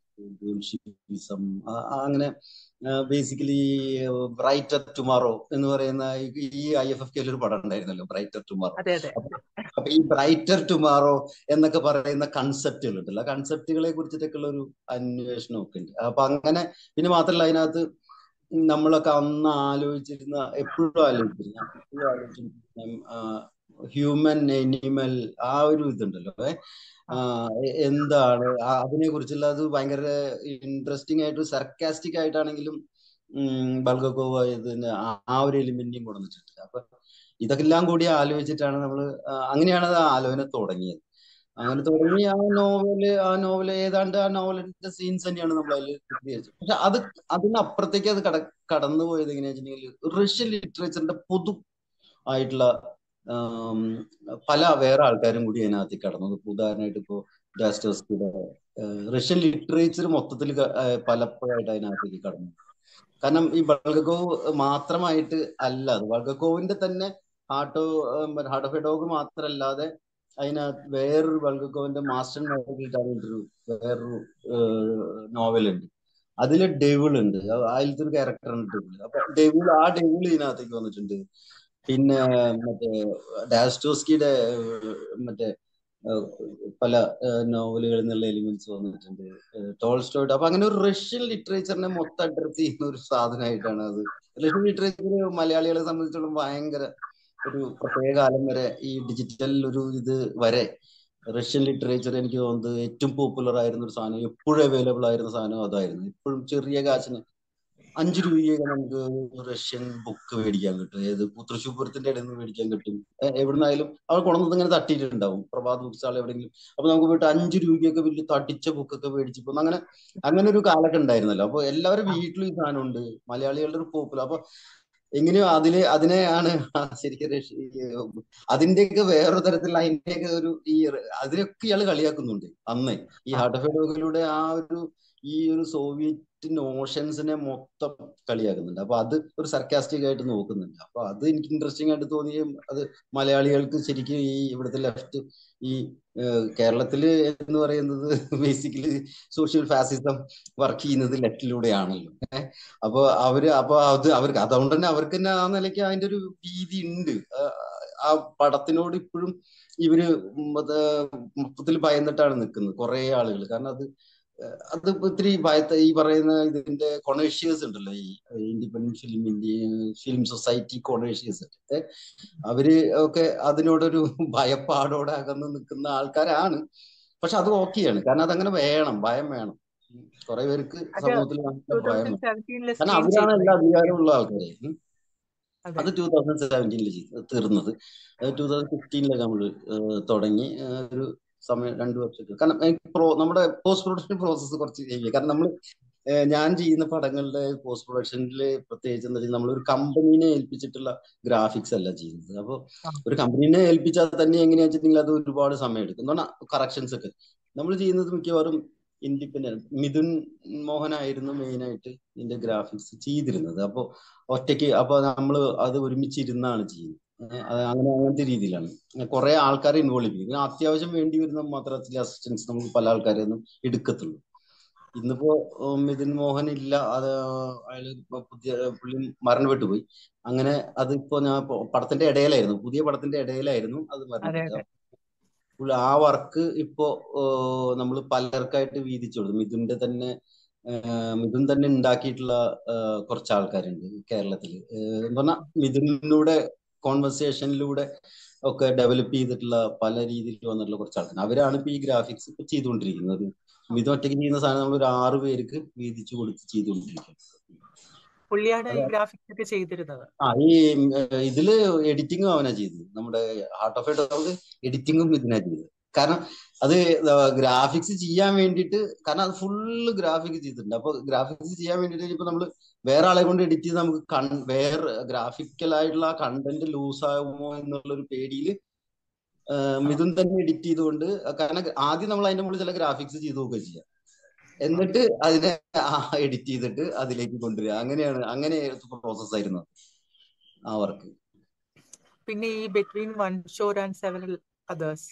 ബോൾഷിവിസം അങ്ങനെ ബേസിക്കലി ബ്രൈറ്റർ ടുമാറോ എന്ന് പറയുന്ന ഈ- ഈ ഐ എഫ് എഫ് കെയിൽ ഒരു പടം ഉണ്ടായിരുന്നല്ലോ ബ്രൈറ്റർ ടുമാറോ അതെ അതെ അപ്പൊ അപ്പൊ ഈ ബ്രൈറ്റർ ടുമാറോ എന്നൊക്കെ പറയുന്ന കൺസെപ്റ്റുകൾ ഉണ്ടല്ലോ ആ കൺസെപ്റ്റുകളെ കുറിച്ചിട്ടൊക്കെ ഉള്ള ഒരു അന്വേഷണം ഒക്കെ ഉണ്ട് അപ്പൊ അങ്ങനെ പിന്നെ മാത്രമല്ല അതിനകത്ത് നമ്മളൊക്കെ അന്ന് ആലോചിച്ചിരുന്ന എപ്പോഴും ആലോചിച്ചിരുന്ന ഞാൻ എപ്പോഴും ആലോചിച്ചിരുന്ന ഹ്യൂമൻ എനിമൽ ആ ഒരു ഇതുണ്ടല്ലോ ഏ ആ ആ, എ- എന്താണ് ആ- അതിനെ കുറിച്ചുള്ള അത് ഭയങ്കര ഇൻട്രസ്റ്റിംഗ് ആയിട്ട് സർക്കാസ്റ്റിക് ആയിട്ടാണെങ്കിലും ബൾഗക്കോവ് ഇതിന് ആ ആ ഒരു എലിമെന്റിനെയും കൊണ്ടുവന്നിട്ടുണ്ട് അപ്പൊ ഇതൊക്കെ എല്ലാം കൂടി ആലോചിച്ചിട്ടാണ് നമ്മൾ അങ്ങനെയാണ് അത് ആലോചന തുടങ്ങിയത് അങ്ങനെ തുടങ്ങി ആ നോവല് ആ നോവല് ഏതാണ്ട് ആ നോവലിന്റെ സീൻസ് തന്നെയാണ് നമ്മൾ അതിൽ ചിത്രീകരിച്ചത് പക്ഷെ അത് അതിനപ്പുറത്തേക്ക് അത് കട കടന്നു പോയത് എങ്ങനെയാ വെച്ചിട്ടുണ്ടെങ്കിൽ റഷ്യൻ ലിറ്ററേച്ചറിന്റെ പൊതു ആയിട്ടുള്ള ആം, പല വേറെ ആൾക്കാരും കൂടി അതിനകത്ത് കടന്നു ഇപ്പൊ ഉദാഹരണമായിട്ട് ഇപ്പോ ഡാസ്റ്റോസ്കിയുടെ റഷ്യൻ ലിറ്ററേച്ചർ മൊത്തത്തിൽ ക- ആ, പലപ്പോഴായിട്ട് അതിനകത്തേക്ക് കടന്നു കാരണം ഈ ബൾഗക്കോവ് മാത്രമായിട്ട് അല്ല അത് ബൾഗക്കോവിന്റെ തന്നെ heart heart of a dog മാത്രമല്ലാതെ അതിനകത്ത് വേറൊരു ബൾഗക്കോവിന്റെ മാസ്റ്റർ നോവൽ ഒരു വേറൊരു നോവൽ ഉണ്ട് അതില് ഡെവിൾ ഉണ്ട് അ- അതിലത്തെ ഒരു ക്യാരക്ടറാണ് ഡെവിൾ അപ്പൊ ഡെവിൾ ആ ഡെവിൾ ഇതിനകത്തേക്ക് വന്നിട്ടുണ്ട് പിന്നെ മറ്റേ ഡാസ്റ്റോസ്കിയുടെ ഏഹ്, മറ്റേ ഏഹ്, പല നോവലുകളിൽ നിന്നുള്ള എലിമെന്റ്സ് വന്നിട്ടുണ്ട് ഏഹ്, ടോൾസ്റ്റോയുടെ അപ്പൊ അങ്ങനെ ഒരു റഷ്യൻ ലിറ്ററേച്ചറിനെ മൊത്തം അഡ്രസ് ചെയ്യുന്ന ഒരു സാധനമായിട്ടാണ് അത് റഷ്യൻ ലിറ്ററേച്ചർ മലയാളികളെ സംബന്ധിച്ചിടത്തോളം ഭയങ്കര ഒരു പ്രത്യേക കാലം വരെ ഈ ഡിജിറ്റൽ ഒരു ഇത് വരെ റഷ്യൻ ലിറ്ററേച്ചർ എനിക്ക് തോന്നുന്നത് ഏറ്റവും പോപ്പുലർ ആയിരുന്ന ഒരു സാധനം എപ്പോഴും അവൈലബിൾ ആയിരുന്ന സാധനം അതായിരുന്നു ഇപ്പോഴും ചെറിയ കാശിന് അഞ്ച് രൂപയൊക്കെ നമുക്ക് റഷ്യൻ ബുക്ക് മേടിക്കാൻ കിട്ടും ഏത് തൃശ്ശൂർ പൂരത്തിന്റെ ഇടയിൽ നിന്ന് മേടിക്കാൻ കിട്ടും എ- എവിടുന്നായാലും അവർ കൊണ്ടുവന്നത് ഇങ്ങനെ തട്ടിയിട്ടുണ്ടാവും പ്രഭാത് ബുക്ക് സ്റ്റാൾ എവിടെയെങ്കിലും അപ്പൊ നമുക്ക് പോയിട്ട് അഞ്ച് രൂപയ്ക്കൊക്കെ വലിയ തട്ടിച്ച ബുക്കൊക്കെ മേടിച്ചു പോകുന്നു അങ്ങനെ അങ്ങനെ ഒരു കാലൊക്കെ ഉണ്ടായിരുന്നല്ലോ അപ്പൊ എല്ലാവരും വീട്ടിലും ഈ സാധനം ഉണ്ട് മലയാളികളുടെ ഒരു പോപ്പുലർ അപ്പൊ എങ്ങനെയോ അതില് അതിനെയാണ് ആ ശരിക്കും രക്ഷ- ഈ അതിന്റെയൊക്കെ വേറൊരു തരത്തിലുള്ള അതിന്റെയൊക്കെ ഒരു ഈ അതിനൊക്കെ ഇയാള് കളിയാക്കുന്നുണ്ട് അന്ന് ഈ ഹാർട്ട് ഓഫ് ഡോഗിലൂടെ ആ ഒരു ഈ ഒരു സോവിയറ്റ് നോഷൻസിനെ മൊത്തം കളിയാക്കുന്നുണ്ട് അപ്പൊ അത് ഒരു സർക്കാസ്റ്റിക് ആയിട്ട് നോക്കുന്നുണ്ട് അപ്പൊ അത് എനിക്ക് ഇൻട്രസ്റ്റിംഗ് ആയിട്ട് തോന്നിയും അത് മലയാളികൾക്ക് ശരിക്കും ഈ ഇവിടുത്തെ ലെഫ്റ്റ് ഈ ഏഹ്, കേരളത്തില് എന്ന് പറയുന്നത് ബേസിക്കലി സോഷ്യൽ ഫാസിസം വർക്ക് ചെയ്യുന്നത് ലെഫ്റ്റിലൂടെയാണല്ലോ ഏഹ്. അപ്പൊ അവര് അപ്പൊ അത് അവർക്ക് അതുകൊണ്ട് തന്നെ അവർക്ക് തന്നെ ആ നിലയ്ക്ക് അതിന്റെ ഒരു ഭീതി ഉണ്ട് ആ ആ പടത്തിനോട് ഇപ്പോഴും ഇവര് മൊത്തത്തിൽ ഭയന്നിട്ടാണ് നിൽക്കുന്നത് കുറെ ആളുകൾ കാരണം അത് ഏഹ് അത് ഒത്തിരി ഭയത്തെ ഈ പറയുന്ന ഇതിന്റെ കൊണേഷ്യേഴ്സ് ഉണ്ടല്ലോ ഈ independent film film society connoisseurs അവര് ഒക്കെ അതിനോടൊരു ഭയപ്പാടോടെ അകന്ന് നിൽക്കുന്ന ആൾക്കാരാണ് പക്ഷെ അത് ഓക്കെയാണ് കാരണം അതങ്ങനെ വേണം ഭയം വേണം കുറെ പേർക്ക് അത് സമൂഹത്തിൽ ടൂ ഭയം തൗസൻഡ് വേണം സെവൻറ്റീനില് കാരണം സ്ക്രീൻ അവരാണ് എല്ലാ ചെയ്തതായിരുന്നു അധികാരമുള്ള ആൾക്കാരെ ഉം. അതെ അത് ടൂ തൗസൻഡ് സെവൻറ്റീനിൽ തീർന്നത് ടൂ തൗസൻഡ് ഫിഫ്റ്റീനിലൊക്കെ നമ്മൾ തുടങ്ങി ഏഹ് ഒരു സമയം രണ്ടു വർഷത്തിൽ കാരണം എനിക്ക് പ്രോ നമ്മുടെ പോസ്റ്റ് പ്രൊഡക്ഷൻ പ്രോസസ്സ് കുറച്ച് heavy. കാരണം നമ്മൾ ഞാൻ ചെയ്യുന്ന പടങ്ങളുടെ പോസ്റ്റ് പ്രൊഡക്ഷനിൽ പ്രത്യേകിച്ച് എന്താ വെച്ചാൽ നമ്മൾ ഒരു കമ്പനീനെ ഏൽപ്പിച്ചിട്ടുള്ള ഗ്രാഫിക്സ് അല്ല ചെയ്യുന്നത് അപ്പോൾ ആ ഒരു കമ്പനീനെ ഏൽപ്പിച്ചാൽ തന്നെ എങ്ങനെയാ വെച്ചിട്ടുണ്ടെങ്കിൽ അത് ഒരുപാട് സമയം എടുക്കും എന്ന് പറഞ്ഞാൽ കറക്ഷൻസ് ഒക്കെ നമ്മൾ ചെയ്യുന്നത് മിക്കവാറും ഇൻഡിപെൻഡന്റ് മിഥുൻ മോഹനായിരുന്നു മെയിൻ ആയിട്ട് ഇതിന്റെ ഗ്രാഫിക്സ് ചെയ്തിരുന്നത് അപ്പോൾ ഒറ്റയ്ക്ക് അപ്പൊ നമ്മൾ അത് ഒരുമിച്ചിരുന്നാണ് ചെയ്യുന്നത് ഏഹ് അത് അങ്ങനെ അങ്ങനത്തെ രീതിയിലാണ് കുറെ ആൾക്കാരെ ഇൻവോൾവ് ചെയ്യും പിന്നെ അത്യാവശ്യം വേണ്ടി വരുന്ന മാത്രത്തിലെ അസിസ്റ്റൻസ് നമുക്ക് പല ആൾക്കാരെ ഒന്നും എടുക്കത്തുള്ളൂ ഇന്നിപ്പോ ഉം, മിഥുൻ മോഹൻ ഇല്ല അത് അയാള് ഇപ്പൊ പുതിയ പുള്ളി മരണപ്പെട്ടു പോയി അങ്ങനെ അതിപ്പോ ഞാൻ ഇപ്പൊ പടത്തിന്റെ ഇടയിലായിരുന്നു പുതിയ പടത്തിന്റെ ഇടയിലായിരുന്നു അത് അതെ മരണപ്പെട്ടത് അതെ പുള്ളി ആ വർക്ക് ഇപ്പോ നമ്മൾ പലർക്കായിട്ട് വീതിച്ചു കൊടുത്തു മിഥുന്റെ തന്നെ ഏഹ് മിഥുൻ തന്നെ ഉണ്ടാക്കിയിട്ടുള്ള ഏഹ് കുറച്ച് ആൾക്കാരുണ്ട് കേരളത്തിൽ എന്ന് പറഞ്ഞാൽ മിഥുനിലൂടെ കോൺവെർസേഷനിലൂടെ ഒക്കെ ഡെവലപ്പ് ചെയ്തിട്ടുള്ള പല രീതിയിൽ വന്നിട്ടുള്ള കുറച്ച് ആൾക്കാർ അവരാണ് ഇപ്പൊ ഈ ഗ്രാഫിക്സ് ഇപ്പൊ ചെയ്തുകൊണ്ടിരിക്കുന്നത് മിഥുൻ ഒറ്റയ്ക്ക് ചെയ്യുന്ന സാധനം നമ്മൾ ഒരു ആറ് പേർക്ക് വീതിച്ചു കൊടുത്ത് ചെയ്തുകൊണ്ടിരിക്കുന്നത് പുള്ളിയാണ് ഈ അത് ഗ്രാഫിക്സ് ഒക്കെ ചെയ്തിരുന്നത് ആ ഈ ഏഹ് ഇതില് എഡിറ്റിംഗും അവനാ ചെയ്തത് നമ്മുടെ ഹാർട്ട് ഓഫ് എ ഡോഗ് എഡിറ്റിംഗും ഇതിനാ ചെയ്തത് കാരണം അത് ഗ്രാഫിക്സ് ചെയ്യാൻ വേണ്ടിയിട്ട് കാരണം അത് ഫുള്ള് ഗ്രാഫിക്സ് ചെയ്തിട്ടുണ്ട് അപ്പൊ ഗ്രാഫിക്സ് ചെയ്യാൻ വേണ്ടിയിട്ട് ഇപ്പൊ നമ്മള് വേറെ ആളെ കൊണ്ട് എഡിറ്റ് ചെയ്ത് നമുക്ക് കൺ വേറെ ഗ്രാഫിക്കൽ ആയിട്ടുള്ള ആ കണ്ടന്റ് ലൂസ് ആകുമോ എന്നുള്ള ഒരു പേടിയിൽ ആ മിഥുൻ തന്നെ എഡിറ്റ് ചെയ്തുകൊണ്ട് കാരണം ആദ്യം നമ്മൾ അതിന്റെ മുകളിൽ ചില ഗ്രാഫിക്സ് ചെയ്ത് നോക്കുക ചെയ്യാം ആ എന്നിട്ട് അതിനെ എഡിറ്റ് ചെയ്തിട്ട് അതിലേക്ക് കൊണ്ടുവരിക അങ്ങനെയാണ് അങ്ങനെ പ്രോസസ് ആയിരുന്നു ആ വർക്ക് പിന്നെ ഈ between one shore and several others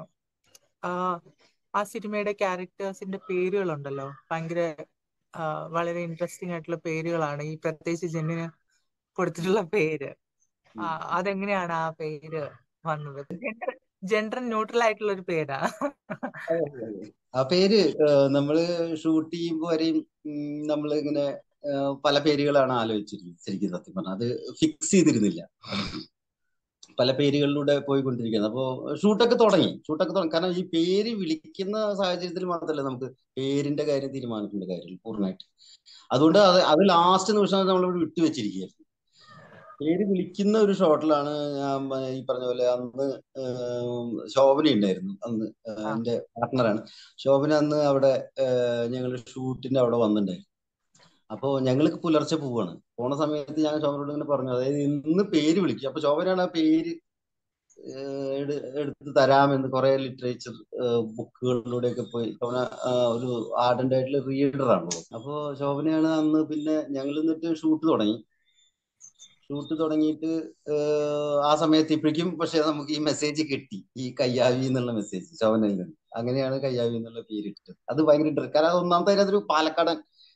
ആ സിനിമയുടെ ക്യാരക്ടേഴ്സിന്റെ പേരുകളുണ്ടല്ലോ ഭയങ്കര ആ, വളരെ ഇൻട്രസ്റ്റിംഗ് ആയിട്ടുള്ള പേരുകളാണ് ഈ പ്രത്യേകിച്ച് ജെന്നിന് കൊടുത്തിട്ടുള്ള പേര് ആ, അതെങ്ങനെയാണ് ആ പേര് വന്നത് ജെൻഡർ ജെൻഡർ ന്യൂട്രൽ ആയിട്ടുള്ള ഒരു പേരാ ആ പേര് ഏഹ്, നമ്മള് ഷൂട്ട് ചെയ്യുമ്പോൾ വരെയും നമ്മൾ ഇങ്ങനെ ഏഹ്, പല പേരുകളാണ് ആലോചിച്ചിരുന്നത് ശരിക്കും സത്യം പറഞ്ഞാൽ അത് ഫിക്സ് ചെയ്തിരുന്നില്ല പല പേരുകളിലൂടെ പോയിക്കൊണ്ടിരിക്കുന്നത് അപ്പോൾ ഷൂട്ടൊക്കെ തുടങ്ങി ഷൂട്ടൊക്കെ തുടങ്ങി കാരണം ഈ പേര് വിളിക്കുന്ന സാഹചര്യത്തിൽ മാത്രമല്ല നമുക്ക് പേരിന്റെ കാര്യം തീരുമാനിക്കേണ്ട കാര്യം പൂർണ്ണമായിട്ട് അതുകൊണ്ട് അത് അത് ലാസ്റ്റ് നിമിഷം നമ്മൾ വിട്ടുവെച്ചിരിക്കുകയായിരുന്നു പേര് വിളിക്കുന്ന ഒരു ഷോട്ടിലാണ് ഞാൻ പ- ഈ പറഞ്ഞ പോലെ അന്ന് ഏം, ശോഭന ഉണ്ടായിരുന്നു അന്ന് ഏഹ്, ആ എന്റെ പാർട്ട്ണറാണ് ശോഭന അന്ന് അവിടെ ഞങ്ങൾ ഷൂട്ടിന്റെ അവിടെ വന്നിട്ടുണ്ടായിരുന്നു അപ്പോ ഞങ്ങൾക്ക് പുലർച്ചെ പോവാണ് പോണ സമയത്ത് ഞാൻ ശോഭനയോട് ഇങ്ങനെ പറഞ്ഞു അതായത് ഇന്ന് പേര് വിളിക്കും അപ്പൊ ശോഭനയാണ് ആ പേര് ഏഹ്, എടു- എടുത്ത് തരാമെന്ന് കുറെ ലിറ്ററേച്ചർ ബുക്കുകളിലൂടെയൊക്കെ പോയി ശോഭന ആ, ഒരു ആർഡന്റ് ആയിട്ടുള്ള റീഡർ ആണല്ലോ അപ്പോ ശോഭനയാണ് അന്ന് പിന്നെ ഞങ്ങൾ എന്നിട്ട് ഷൂട്ട് തുടങ്ങി ഷൂട്ട് തുടങ്ങിയിട്ട് ഏഹ്, ആ സമയത്ത് ഇപ്പോഴേക്കും പക്ഷെ നമുക്ക് ഈ മെസ്സേജ് കിട്ടി ഈ കയ്യാവി എന്നുള്ള മെസ്സേജ് ശോഭനയിൽ നിന്ന് അങ്ങനെയാണ് കയ്യാവി എന്നുള്ള പേര് ഇട്ടത് അത് ഭയങ്കര ഇൻട്രസ്റ്റ് കാരണം അത് ഒന്നാമത്തെ കാര്യം അതൊരു പാലക്കാടൻ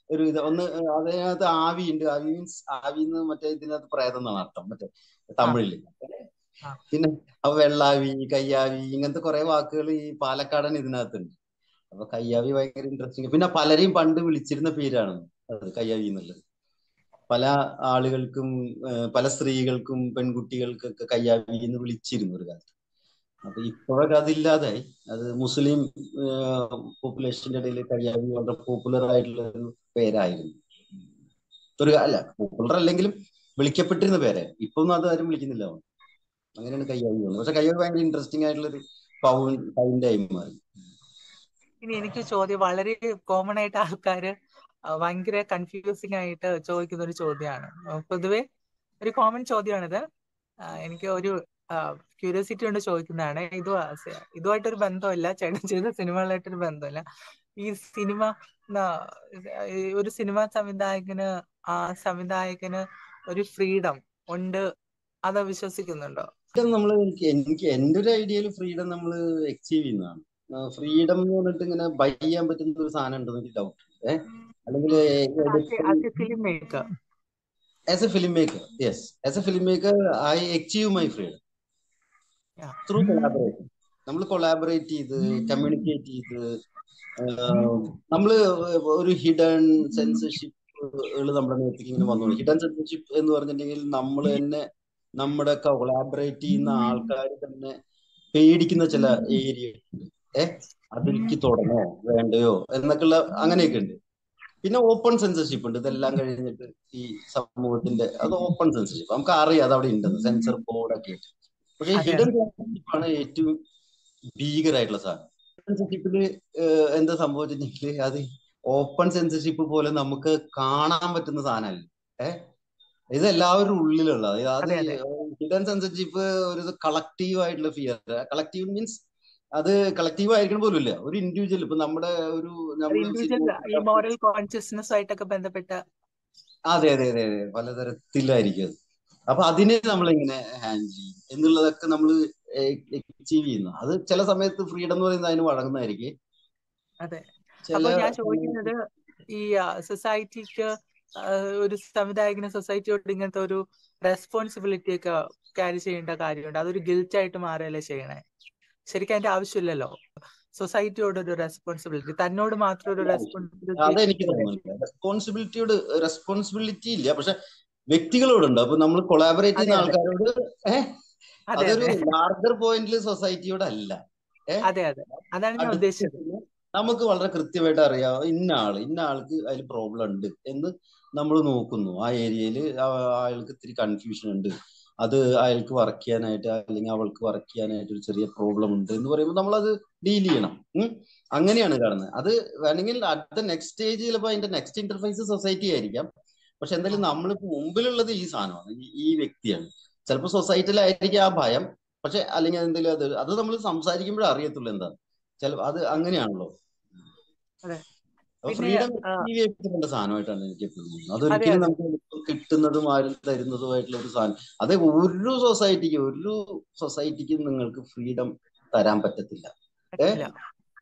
ഒരു ഇത് ഒന്ന് അതിനകത്ത് ആവി ഉണ്ട് ആവി മീൻസ് ആവി എന്ന് മറ്റേ ഇതിനകത്ത് പ്രേതം എന്നാണ് അർത്ഥം മറ്റേ തമിഴില് ആ. പിന്നെ അപ്പൊ വെള്ളാവി കയ്യാവി ഇങ്ങനത്തെ കുറെ വാക്കുകൾ ഈ പാലക്കാടൻ ഇതിനകത്തുണ്ട് അപ്പൊ കയ്യാവി ഭയങ്കര ഇൻട്രസ്റ്റിംഗ് പിന്നെ പലരെയും പണ്ട് വിളിച്ചിരുന്ന പേരാണ് അത് കയ്യാവി എന്നുള്ളത് പല ആളുകൾക്കും ഏഹ് പല സ്ത്രീകൾക്കും പെൺകുട്ടികൾക്കൊക്കെ കയ്യാവി എന്ന് വിളിച്ചിരുന്നു ഒരു കാലത്ത് അപ്പൊ ഇപ്പോഴൊക്കെ അതില്ലാതായി അത് മുസ്ലിം പോപ്പുലേഷന്റെ ഇടയിൽ കയ്യാവി വളരെ പോപ്പുലർ ആയിട്ടുള്ള ഒരു പേരായിരുന്നു ഒരു അല്ല പോപ്പുലർ അല്ലെങ്കിലും വിളിക്കപ്പെട്ടിരുന്ന പേരെ ഇപ്പൊ ഒന്നും അത് ആരും വിളിക്കുന്നില്ല അവൻ. അങ്ങനെയാണ് കയ്യാവി വന്നത് പക്ഷെ കയ്യാവി ഭയങ്കര ഇൻട്രസ്റ്റിംഗ് ആയിട്ടുള്ള ഒരു പൗൺ പൗണ്ടായി മാറി ഇനി എനിക്ക് ചോദ്യം വളരെ കോമൺ ആയിട്ട് ആൾക്കാര് ആ, ഭയങ്കര കൺഫ്യൂസിങ് ആയിട്ട് ചോദിക്കുന്ന ഒരു ചോദ്യമാണ് ആ, പൊതുവെ ഒരു കോമൺ ചോദ്യമാണിത് ആ, എനിക്ക് ഒരു ക്യൂരിയോസിറ്റി കൊണ്ട് ചോദിക്കുന്നതാണ് ഇത് ഇതുമായിട്ടൊരു ബന്ധമില്ല ചേട്ടൻ ചെയ്ത സിനിമകളായിട്ടൊരു ബന്ധമില്ല ഈ സിനിമ ന- ഈ ഒരു സിനിമാ സംവിധായകന് ആ സംവിധായകന് ഒരു ഫ്രീഡം ഉണ്ട് അത് വിശ്വസിക്കുന്നുണ്ടോ ഫ്രീഡം നമ്മൾ എനിക്ക് എനിക്ക് എന്റെ ഒരു ഐഡിയയിൽ ഫ്രീഡം നമ്മൾ അച്ചീവ് ചെയ്യുന്നതാണ് ഫ്രീഡം എന്ന് പറഞ്ഞിട്ട് ഇങ്ങനെ ബൈ ചെയ്യാൻ പറ്റുന്ന ഒരു സാധനം ഉണ്ടെന്ന് എനിക്ക് ഡൗട്ട് ഏഹ് അല്ലെങ്കിൽ film maker as a film maker yes as a film maker I achieve my freedom through collaboration നമ്മൾ കൊളാബറേറ്റ് ചെയ്ത് കമ്മ്യൂണിക്കേറ്റ് ചെയ്ത് നമ്മൾ ഒരു ഹിഡൻ സെൻസർഷിപ്പ് നമ്മുടെ നേരത്തേക്ക് ഇങ്ങനെ വന്നു ഹിഡൻ സെൻസർഷിപ്പ് എന്ന് പറഞ്ഞിട്ടുണ്ടെങ്കിൽ നമ്മൾ തന്നെ നമ്മുടെ കൊളാബറേറ്റ് ചെയ്യുന്ന ആൾക്കാർ തന്നെ പേടിക്കുന്ന ചില ഏരിയ ഏ അതിലേക്ക് തുടങ്ങോ വേണ്ടയോ എന്നൊക്കെയുള്ള അങ്ങനെയൊക്കെ ഉണ്ട് പിന്നെ ഓപ്പൺ സെൻസർഷിപ്പ് ഉണ്ട് ഇതെല്ലാം കഴിഞ്ഞിട്ട് ഈ സമൂഹത്തിന്റെ അത് ഓപ്പൺ സെൻസർഷിപ്പ് നമുക്ക് അറിയാം അത് അവിടെ ഉണ്ടെന്ന് സെൻസർ ബോർഡൊക്കെ ആയിട്ട് പക്ഷെ അതെ. ഹിഡൻ സെൻസർഷിപ്പ് ആണ് ഏറ്റവും ഭീകരമായിട്ടുള്ള സാധനം സെൻസർഷിപ്പില് എന്താ സംഭവിച്ചിട്ടുണ്ടെങ്കിൽ അത് ഓപ്പൺ സെൻസർഷിപ്പ് പോലെ നമുക്ക് കാണാൻ പറ്റുന്ന സാധനമല്ല ഏഹ് ഇത് എല്ലാവരും ഉള്ളിലുള്ള അത് അതെ, അതെ. ഹിഡൻ സെൻസർഷിപ്പ് ഒരു കളക്റ്റീവ് ആയിട്ടുള്ള ഫിയർ കളക്റ്റീവ് മീൻസ് അത് കളക്റ്റീവ് ആയിരിക്കണം പോലും ഇല്ല ഒരു ഇൻഡിവിജ്വൽ ഇപ്പൊ നമ്മുടെ ഒരു നമ്മള് ഇൻഡിവിജ്വൽ ഈ മോറൽ കോൺഷ്യസ്നെസ് ആയിട്ടൊക്കെ ബന്ധപ്പെട്ട അതെ അതെ അതെ അതെ പലതരത്തിലായിരിക്കും അത് അപ്പൊ അതിനെ നമ്മൾ എങ്ങനെ ഹാൻഡിൽ ചെയ്യും എന്നുള്ളതൊക്കെ നമ്മൾ അച്ചീവ് ചെയ്യുന്നു അത് ചില സമയത്ത് ഫ്രീഡം എന്ന് പറയുന്നത് അതിന് വഴങ്ങുന്നതായിരിക്കും അതെ ചില അപ്പൊ ഞാൻ ചോദിക്കുന്നത് ഈ സൊസൈറ്റിക്ക് ഒരു സംവിധായകന് സൊസൈറ്റിയോട് ഇങ്ങനത്തെ ഒരു റെസ്പോൺസിബിലിറ്റി ഒക്കെ ക്യാരി ചെയ്യേണ്ട കാര്യമുണ്ട് അതൊരു ഗിൽറ്റ് ആയിട്ട് മാറുകയല്ലേ ചെയ്യണേ ശരിക്കും അതിന്റെ ആവശ്യമില്ലല്ലോ സൊസൈറ്റിയോട് ഒരു റെസ്പോൺസിബിലിറ്റി തന്നോട് മാത്രം ഒരു അതെനിക്ക് റെസ്പോൺസിബിലിറ്റി തോന്നുന്നില്ല റെസ്പോൺസിബിലിറ്റിയോട് റെസ്പോൺസിബിലിറ്റി ഇല്ല പക്ഷെ വ്യക്തികളോടുണ്ട് അപ്പൊ നമ്മൾ കൊളാബറേറ്റ് ചെയ്യുന്ന അതെ, അതെ. ആൾക്കാരോട് ഏഹ് അതെ അതൊരു അതെ ലാർജർ പോയിന്റിൽ സൊസൈറ്റിയോടല്ല ഏഹ് അതെ അതെ അതാണ് ഞാൻ ഉദ്ദേശിച്ചത് നമുക്ക് വളരെ കൃത്യമായിട്ട് അറിയാം ഇന്ന ആള് ഇന്ന ആൾക്ക് അതിൽ പ്രോബ്ലം ഉണ്ട് എന്ന് നമ്മൾ നോക്കുന്നു ആ ഏരിയയിൽ അയാൾക്ക് ഇത്തിരി കൺഫ്യൂഷൻ ഉണ്ട് അത് അയാൾക്ക് വർക്ക് ചെയ്യാനായിട്ട് അല്ലെങ്കിൽ അവൾക്ക് വർക്ക് ചെയ്യാനായിട്ട് ഒരു ചെറിയ പ്രോബ്ലം ഉണ്ട് എന്ന് പറയുമ്പോൾ നമ്മൾ അത് ഡീൽ ചെയ്യണം ഉം. അങ്ങനെയാണ് കാണുന്നത് അത് വേണമെങ്കിൽ അറ്റ് ദ നെക്സ്റ്റ് സ്റ്റേജ് ചിലപ്പോൾ അതിന്റെ നെക്സ്റ്റ് ഇന്റർഫേസ് സൊസൈറ്റി ആയിരിക്കാം പക്ഷെ എന്തായാലും നമ്മളിപ്പോ മുമ്പിലുള്ളത് ഈ സാധനമാണ് ഈ- ഈ വ്യക്തിയാണ് ചിലപ്പോൾ സൊസൈറ്റിയിലായിരിക്കും ആ ഭയം പക്ഷെ അല്ലെങ്കിൽ എന്തെങ്കിലും അത് അത് നമ്മൾ സംസാരിക്കുമ്പോഴേ അറിയത്തുള്ളൂ എന്താ ചില അത് അങ്ങനെയാണല്ലോ അതെ. അപ്പൊ പിന്നെ, ഫ്രീഡം ആ, ചെയ്യപ്പെടേണ്ട സാധനമായിട്ടാണ് എനിക്ക് എപ്പോഴും തോന്നുന്നത് അതൊരിക്കലും അതെ. നമുക്ക് എളുപ്പം കിട്ടുന്നതും ആരും തരുന്നതുമായിട്ടുള്ള ഒരു സാധനം അതെ ഒരു സൊസൈറ്റിക്ക് ഒരു സൊസൈറ്റിക്കും നിങ്ങൾക്ക് ഫ്രീഡം തരാൻ പറ്റത്തില്ല പറ്റില്ല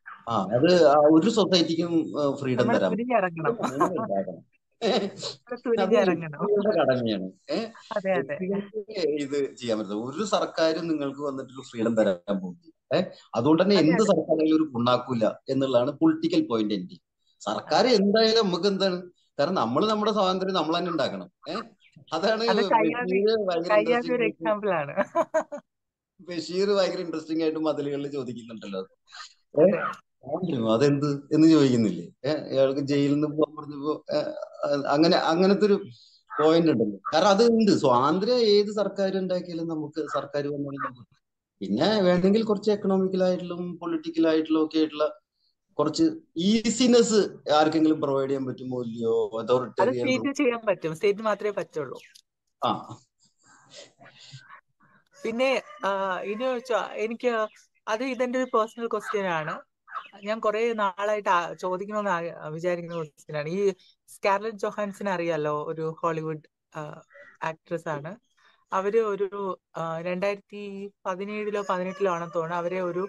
ആ അത് ആ ഒരു സൊസൈറ്റിക്കും ഫ്രീഡം നമ്മൾ തരാൻ തുരിഞ്ഞിറങ്ങണം പറ്റില്ല അത് നമ്മൾ ഉണ്ടാക്കണം. നമ്മൾ അത് തുരിഞ്ഞിറങ്ങണം വ്യക്തികളുടെ കടമയാണ് ഏഹ് അതെ അതെ വ്യക്തികൾക്ക് ഇത് ചെയ്യാൻ പറ്റില്ല ഒരു സർക്കാരും നിങ്ങൾക്ക് വന്നിട്ടൊരു ഫ്രീഡം തരാൻ പോകുന്നില്ല ഏഹ് അതുകൊണ്ട് തന്നെ അതെ, എന്ത് അതെ. സർക്കാരായാലും ഒരു പുണ്ണാക്കൂല എന്നുള്ളതാണ് പൊളിറ്റിക്കൽ പോയിന്റ് എന്റെ സർക്കാർ എന്തായാലും നമുക്ക് എന്താണ് കാരണം നമ്മൾ നമ്മുടെ സ്വാതന്ത്ര്യം നമ്മൾ തന്നെ ഉണ്ടാക്കണം ഏഹ് അതാണ് അത് കയ്യാവി ബഷീർ ഭയങ്കര കയ്യാവി ഒരു ഇൻട്രസ്റ്റിംഗ് ആയിട്ട് എക്സാമ്പിൾ ആണ് ബഷീർ ഭയങ്കര ഇൻട്രസ്റ്റിംഗ് ആയിട്ട് മതിലുകളിൽ ചോദിക്കുന്നുണ്ടല്ലോ അതെ ആയിരുന്നു അതെന്ത് എന്ന് ചോദിക്കുന്നില്ലേ ഏഹ് ഇയാൾക്ക് ജയിലിൽ നിന്ന് പോകാൻ പറഞ്ഞപ്പോ ഏഹ്, അഹ് അങ്ങനെ അങ്ങനത്തെ ഒരു പോയിന്റ് ഉണ്ടല്ലോ കാരണം അത് ഉണ്ട് സ്വാതന്ത്ര്യം ഏത് സർക്കാർ ഉണ്ടാക്കിയാലും നമുക്ക് സർക്കാർ വന്നാലും നമുക്ക് പിന്നെ വേണമെങ്കിൽ കുറച്ച് എക്കണോമിക്കലായിട്ടുള്ള പൊളിറ്റിക്കലായിട്ടുള്ള ഒക്കെ ആയിട്ടുള്ള കുറച്ച് ഈസിനെസ് ആർക്കെങ്കിലും പ്രൊവൈഡ് ചെയ്യാൻ പറ്റുമോ ഇല്ലയോ അത് അതോറിറ്റേറിയൻ സ്റ്റേറ്റ് ചെയ്യാൻ പറ്റും സ്റ്റേറ്റ് മാത്രമേ പറ്റുള്ളൂ ആ പിന്നെ ആ, ഇനി വെച്ചാ എനിക്ക് അത് ഇതെന്റെ ഒരു പേഴ്സണൽ ക്വസ്റ്റ്യൻ ആണ് ഞാൻ കുറെ നാളായിട്ട് ആ- ചോദിക്കണമെന്ന് ആ- വിചാരിക്കുന്ന ക്വസ്റ്റ്യൻ ആണ് ഈ സ്കാർലറ്റ് ജോഹാൻസിനെ അറിയാലോ ഒരു ഹോളിവുഡ് ആക്ട്രസ് ആണ് അവര് ഒരു ആ, രണ്ടായിരത്തി പതിനേഴിലോ പതിനെട്ടിലോ ആണെന്ന് തോന്നുന്നു അവരെ ഒരു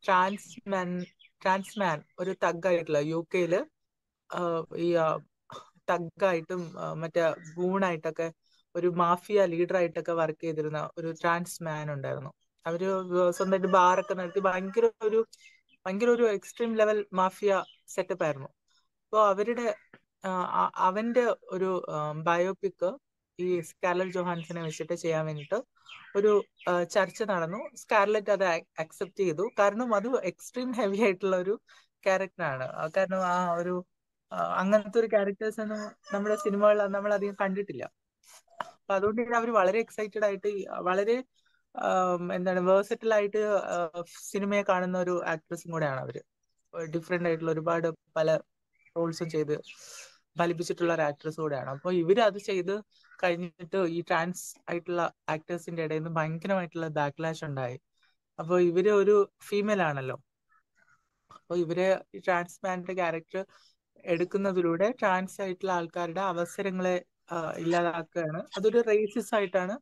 ട്രാൻസ്മാൻ ട്രാൻസ്മാൻ ഒരു തഗ്ഗായിട്ടുള്ള യു കെയില് ഈ തഗ്ഗായിട്ടും മറ്റേ ഗൂണായിട്ടൊക്കെ ഒരു മാഫിയ ലീഡറായിട്ടൊക്കെ വർക്ക് ചെയ്തിരുന്ന ഒരു ട്രാൻസ് മാൻ ഉണ്ടായിരുന്നു അവര് സ്വന്തമായിട്ട് ബാറൊക്കെ നടത്തി ഭയങ്കര ഒരു ഭയങ്കര ഒരു എക്സ്ട്രീം ലെവൽ മാഫിയ സെറ്റപ്പ് ആയിരുന്നു അപ്പോൾ അവരുടെ ആ, അ- അവന്റെ ഒരു ബയോപിക് ഈ സ്കാർലറ്റ് ജോഹാൻസിനെ വെച്ചിട്ട് ചെയ്യാൻ വേണ്ടിയിട്ട് ഒരു ആ, ചർച്ച നടന്നു സ്കാർലറ്റ് അത് അക്സെപ്റ്റ് ചെയ്തു കാരണം അത് എക്സ്ട്രീം ഹെവി ആയിട്ടുള്ള ഒരു ക്യാരക്ടറാണ് കാരണം ആ ഒരു ആ, അങ്ങനത്തെ ഒരു ക്യാരക്ടേഴ്സ് ഒന്നും നമ്മുടെ സിനിമകൾ നമ്മൾ അധികം കണ്ടിട്ടില്ല അപ്പൊ അതുകൊണ്ട് തന്നെ അവർ വളരെ എക്സൈറ്റഡ് ആയിട്ട് ഈ വളരെ ആം, എന്താണ് വേഴ്സറ്റൽ ആയിട്ട് ആ, സിനിമയെ കാണുന്ന ഒരു ആക്ട്രസും കൂടെയാണ് അവര് ഡിഫറെന്റ് ആയിട്ടുള്ള ഒരുപാട് പല റോൾസും ചെയ്ത് ഫലിപ്പിച്ചിട്ടുള്ള ഒരു ആക്ട്രസ് കൂടെയാണ് അപ്പോൾ ഇവര് അത് ചെയ്ത് കഴിഞ്ഞിട്ട് ഈ ട്രാൻസ് ആയിട്ടുള്ള ആക്ടേഴ്സിന്റെ ഇടയിൽ നിന്ന് ഭയങ്കരമായിട്ടുള്ള ബാക്ക്ലാഷ് ഉണ്ടായി അപ്പോൾ ഇവര് ഒരു ഫീമെയിൽ ആണല്ലോ അപ്പോൾ ഇവര് ഈ ട്രാൻസ്മാന്റെ ക്യാരക്ടർ എടുക്കുന്നതിലൂടെ ട്രാൻസ് ആയിട്ടുള്ള ആൾക്കാരുടെ അവസരങ്ങളെ ആ, ഇല്ലാതാക്കുകയാണ് അതൊരു റേസിസ് ആയിട്ടാണ്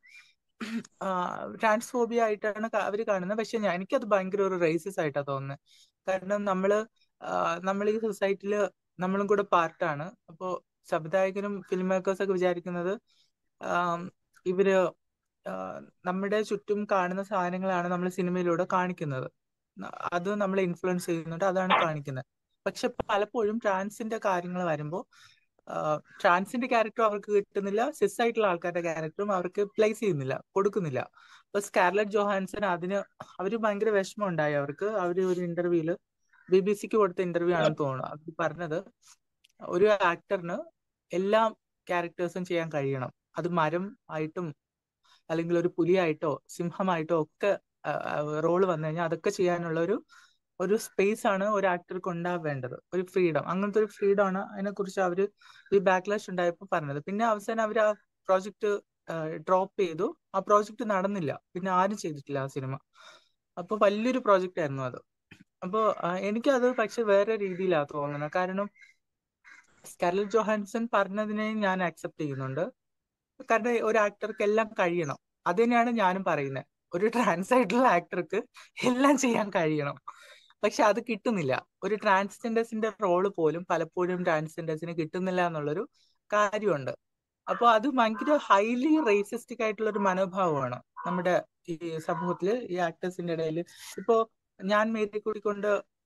ട്രാൻസ്ഫോബിയ ആയിട്ടാണ് ക- അവര് കാണുന്നത് പക്ഷെ ഞാൻ എനിക്കത് ഭയങ്കര ഒരു റേസിസ് ആയിട്ടാണ് തോന്നുന്നത് കാരണം നമ്മള് നമ്മൾ ഈ സൊസൈറ്റിയിൽ നമ്മളും കൂടെ പാർട്ടാണ് അപ്പോ സംവിധായകരും ഫിലിം മേക്കേഴ്സ് ഒക്കെ വിചാരിക്കുന്നത് ആം, ഇവര് ആ, നമ്മുടെ ചുറ്റും കാണുന്ന സാധനങ്ങളാണ് നമ്മൾ സിനിമയിലൂടെ കാണിക്കുന്നത് ന- അത് നമ്മളെ ഇൻഫ്ലുവൻസ് ചെയ്യുന്നുണ്ട് അതാണ് കാണിക്കുന്നത് പക്ഷെ പലപ്പോഴും ട്രാൻസിന്റെ കാര്യങ്ങൾ വരുമ്പോൾ ട്രാൻസിന്റെ ക്യാരക്ടറും അവർക്ക് കിട്ടുന്നില്ല സിസ് ആയിട്ടുള്ള ആൾക്കാരുടെ ക്യാരക്ടറും അവർക്ക് പ്ലേസ് ചെയ്യുന്നില്ല കൊടുക്കുന്നില്ല അപ്പൊ സ്കാർലറ്റ് ജോഹാൻസൺ അതിന് അവര് ഭയങ്കര വിഷമം ഉണ്ടായി അവർക്ക് അവര് ഒരു ഇന്റർവ്യൂല് ബി ബി സിക്ക് കൊടുത്ത ഇന്റർവ്യൂ ആണെന്ന് തോന്നുന്നു അവർ പറഞ്ഞത് ഒരു ആക്ടറിന് എല്ലാ ക്യാരക്ടേഴ്സും ചെയ്യാൻ കഴിയണം അത് മരം ആയിട്ടും അല്ലെങ്കിൽ ഒരു പുലിയായിട്ടോ സിംഹമായിട്ടോ ഒക്കെ റോള് വന്നു കഴിഞ്ഞാൽ അതൊക്കെ ചെയ്യാനുള്ള ഒരു ഒരു സ്പേസ് ആണ് ഒരു ആക്ടർക്ക് ഉണ്ടാവേണ്ടത് ഒരു ഫ്രീഡം അങ്ങനത്തെ ഒരു ഫ്രീഡം ആണ് അതിനെക്കുറിച്ച് അവര് ഈ ബാക്ക്ലാഷ് ഉണ്ടായപ്പോൾ പറഞ്ഞത് പിന്നെ അവസാനം അവർ ആ പ്രോജക്റ്റ് ഡ്രോപ്പ് ചെയ്തു ആ പ്രോജക്റ്റ് നടന്നില്ല പിന്നെ ആരും ചെയ്തിട്ടില്ല ആ സിനിമ അപ്പൊ വലിയൊരു പ്രോജക്റ്റ് ആയിരുന്നു അത് അപ്പോ എനിക്കത് പക്ഷെ വേറെ രീതിയിലാണ് തോന്നുന്നത് കാരണം സ്കാർലറ്റ് ജോഹാൻസൺ പറഞ്ഞതിനെ ഞാൻ അക്സെപ്റ്റ് ചെയ്യുന്നുണ്ട് കാരണം ഒരു ആക്ടർക്ക് എല്ലാം കഴിയണം അത് തന്നെയാണ് ഞാനും പറയുന്നത് ഒരു ട്രാൻസ് ആയിട്ടുള്ള ആക്ടർക്ക് എല്ലാം ചെയ്യാൻ കഴിയണം പക്ഷെ അത് കിട്ടുന്നില്ല ഒരു ട്രാൻസ്ജെൻഡേഴ്സിന്റെ റോള് പോലും പലപ്പോഴും ട്രാൻസ്ജെൻഡേഴ്സിന് കിട്ടുന്നില്ല എന്നുള്ളൊരു കാര്യമുണ്ട് അപ്പോൾ അത് ഭയങ്കര ഹൈലി റേസിസ്റ്റിക് ആയിട്ടുള്ള ഒരു മനോഭാവമാണ് നമ്മുടെ ഈ സമൂഹത്തില് ഈ ആക്ടേഴ്സിന്റെ ഇടയിൽ ഇപ്പോ ഞാൻ മേരിക്കുട്ടി കൊണ്ട്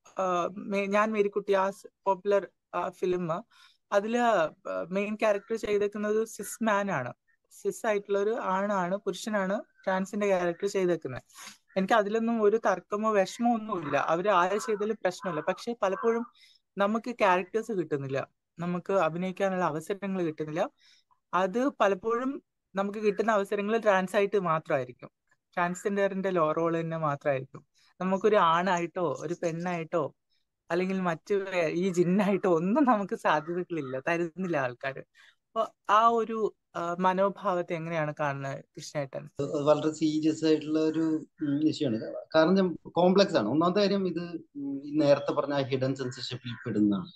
ഞാൻ മേരിക്കുട്ടി ആ പോപ്പുലർ ഫിലിം അതില് മെയിൻ ക്യാരക്ടർ ചെയ്തേക്കുന്നത് സിസ് മാൻ ആണ് സിസ് ആയിട്ടുള്ള ഒരു ആണാണ് പുരുഷനാണ് ട്രാൻസിന്റെ ക്യാരക്ടർ ചെയ്തേക്കുന്നത് എനിക്ക് അതിലൊന്നും ഒരു തർക്കമോ വിഷമോ ഒന്നുമില്ല അവര് ആരെ ചെയ്താലും പ്രശ്നമില്ല പക്ഷെ പലപ്പോഴും നമുക്ക് ക്യാരക്ടേഴ്സ് കിട്ടുന്നില്ല നമുക്ക് അഭിനയിക്കാനുള്ള അവസരങ്ങൾ കിട്ടുന്നില്ല അത് പലപ്പോഴും നമുക്ക് കിട്ടുന്ന അവസരങ്ങൾ ട്രാൻസ് ആയിട്ട് മാത്രമായിരിക്കും ട്രാൻസ്ജെൻഡറിന്റെ ലോ റോൾ തന്നെ മാത്രമായിരിക്കും നമുക്കൊരു ആണായിട്ടോ ഒരു പെണ്ണായിട്ടോ അല്ലെങ്കിൽ മറ്റു ഈ ജിന്നായിട്ടോ ഒന്നും നമുക്ക് സാധ്യതകളില്ല തരുന്നില്ല ആൾക്കാർ അപ്പൊ ആ ഒരു മനോഭാവത്തെ എങ്ങനെയാണ് കാണുന്നത് കൃഷ്ണേട്ടൻ വളരെ സീരിയസ് ആയിട്ടുള്ള ഒരു ഇഷ്യൂ ആണ് കാരണം കോംപ്ലക്സ് ആണ് ഒന്നാമത്തെ കാര്യം ഇത് നേരത്തെ പറഞ്ഞ ഹിഡൻ സെൻസർഷിപ്പിൽ പെടുന്നതാണ്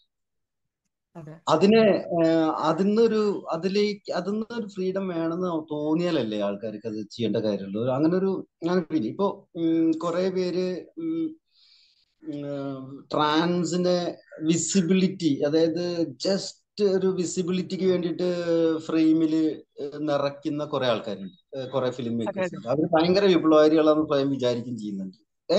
അതിനെ അതിന്നൊരു അതിലേക്ക് അതിന്ന് ഒരു ഫ്രീഡം വേണമെന്ന് തോന്നിയാലല്ലേ ആൾക്കാർക്ക് അത് ചെയ്യേണ്ട കാര്യമുള്ളൂ അങ്ങനെ ഒരു അങ്ങനെ ഫീൽ ഇപ്പോ കുറെ പേര് ട്രാൻസിന്റെ വിസിബിലിറ്റി അതായത് ജസ്റ്റ് ഒരു വിസിബിലിറ്റിക്ക് വേണ്ടിയിട്ട് ഫ്രെയിമില് നിറയ്ക്കുന്ന കുറെ ആൾക്കാരുണ്ട് കുറെ ഫിലിം മേക്കേഴ്സ് ഉണ്ട് അവർ ഭയങ്കര വിപ്ലവകാരികളാണെന്ന് സ്വയം വിചാരിക്കും ചെയ്യുന്നുണ്ട്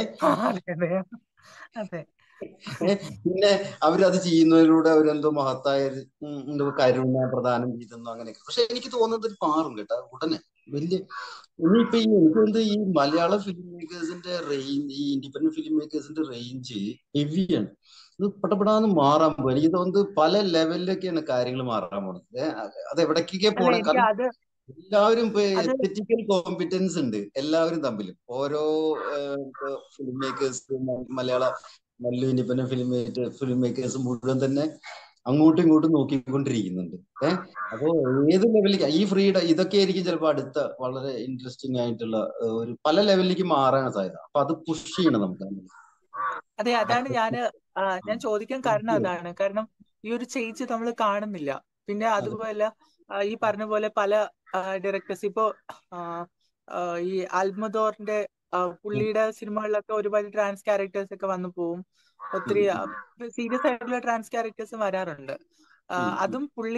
പിന്നെ അവരത് ചെയ്യുന്നതിലൂടെ അവരെന്തോ മഹത്തായ എന്തോ കരുണ പ്രദാനം ചെയ്തെന്നോ അങ്ങനെയൊക്കെ പക്ഷെ എനിക്ക് തോന്നുന്നത് ഒരു പാറും കേട്ടോ ഉടനെ വലിയ ഇനിയിപ്പോ ഈ എനിക്ക് ഈ മലയാള ഫിലിം മേക്കേഴ്സിന്റെ റേഞ്ച് ഈ ഇൻഡിപെൻഡന്റ് ഫിലിം മേക്കേഴ്സിന്റെ റേഞ്ച് ഹെവിയാണ് ഇത് പട്ടപ്പെടാന്ന് മാറാൻ പോകും എനിക്ക് തോന്നുന്നത് പല ലെവലിലൊക്കെയാണ് കാര്യങ്ങൾ മാറാൻ പോണത് അത് എവിടേക്കൊക്കെ പോകണം കാരണം എല്ലാവരും ഇപ്പൊ എത്തറ്റിക്കൽ കോമ്പിറ്റൻസ് ഉണ്ട് എല്ലാവരും തമ്മിലും ഓരോ ഫിലിം മേക്കേഴ്സ് മലയാള നല്ല ഇൻഡിപെൻഡന്റ് ഫിലിം ഫിലിം മേക്കേഴ്സ് മുഴുവൻ തന്നെ അങ്ങോട്ടും ഇങ്ങോട്ടും നോക്കിക്കൊണ്ടിരിക്കുന്നുണ്ട് ഏഹ് അപ്പോ ഏത് ലെവലിലേക്ക് ഈ ഫ്രീഡം ഇതൊക്കെ ആയിരിക്കും ചിലപ്പോൾ അടുത്ത വളരെ ഇൻട്രസ്റ്റിംഗ് ആയിട്ടുള്ള ഒരു പല ലെവലിലേക്ക് മാറാൻ സാധ്യത അപ്പൊ അത് പുഷ് ചെയ്യണം നമുക്ക് അതെ അതാണ് ഞാൻ ഞാൻ ചോദിക്കാൻ കാരണം അതാണ് കാരണം ഈ ഒരു ചേഞ്ച് നമ്മൾ കാണുന്നില്ല പിന്നെ അതുപോലെ ഈ പറഞ്ഞ പോലെ പല ഡയറക്ടേഴ്സ് ഇപ്പോ ഈ ആൽമദോറിന്റെ പുള്ളിയുടെ സിനിമകളിലൊക്കെ ഒരുപാട് ട്രാൻസ് ക്യാരക്ടേഴ്സ് ഒക്കെ വന്നു പോവും ഒത്തിരി സീരിയസ് ആയിട്ടുള്ള ട്രാൻസ് ക്യാരക്ടേഴ്സും വരാറുണ്ട് അതും പുള്ളി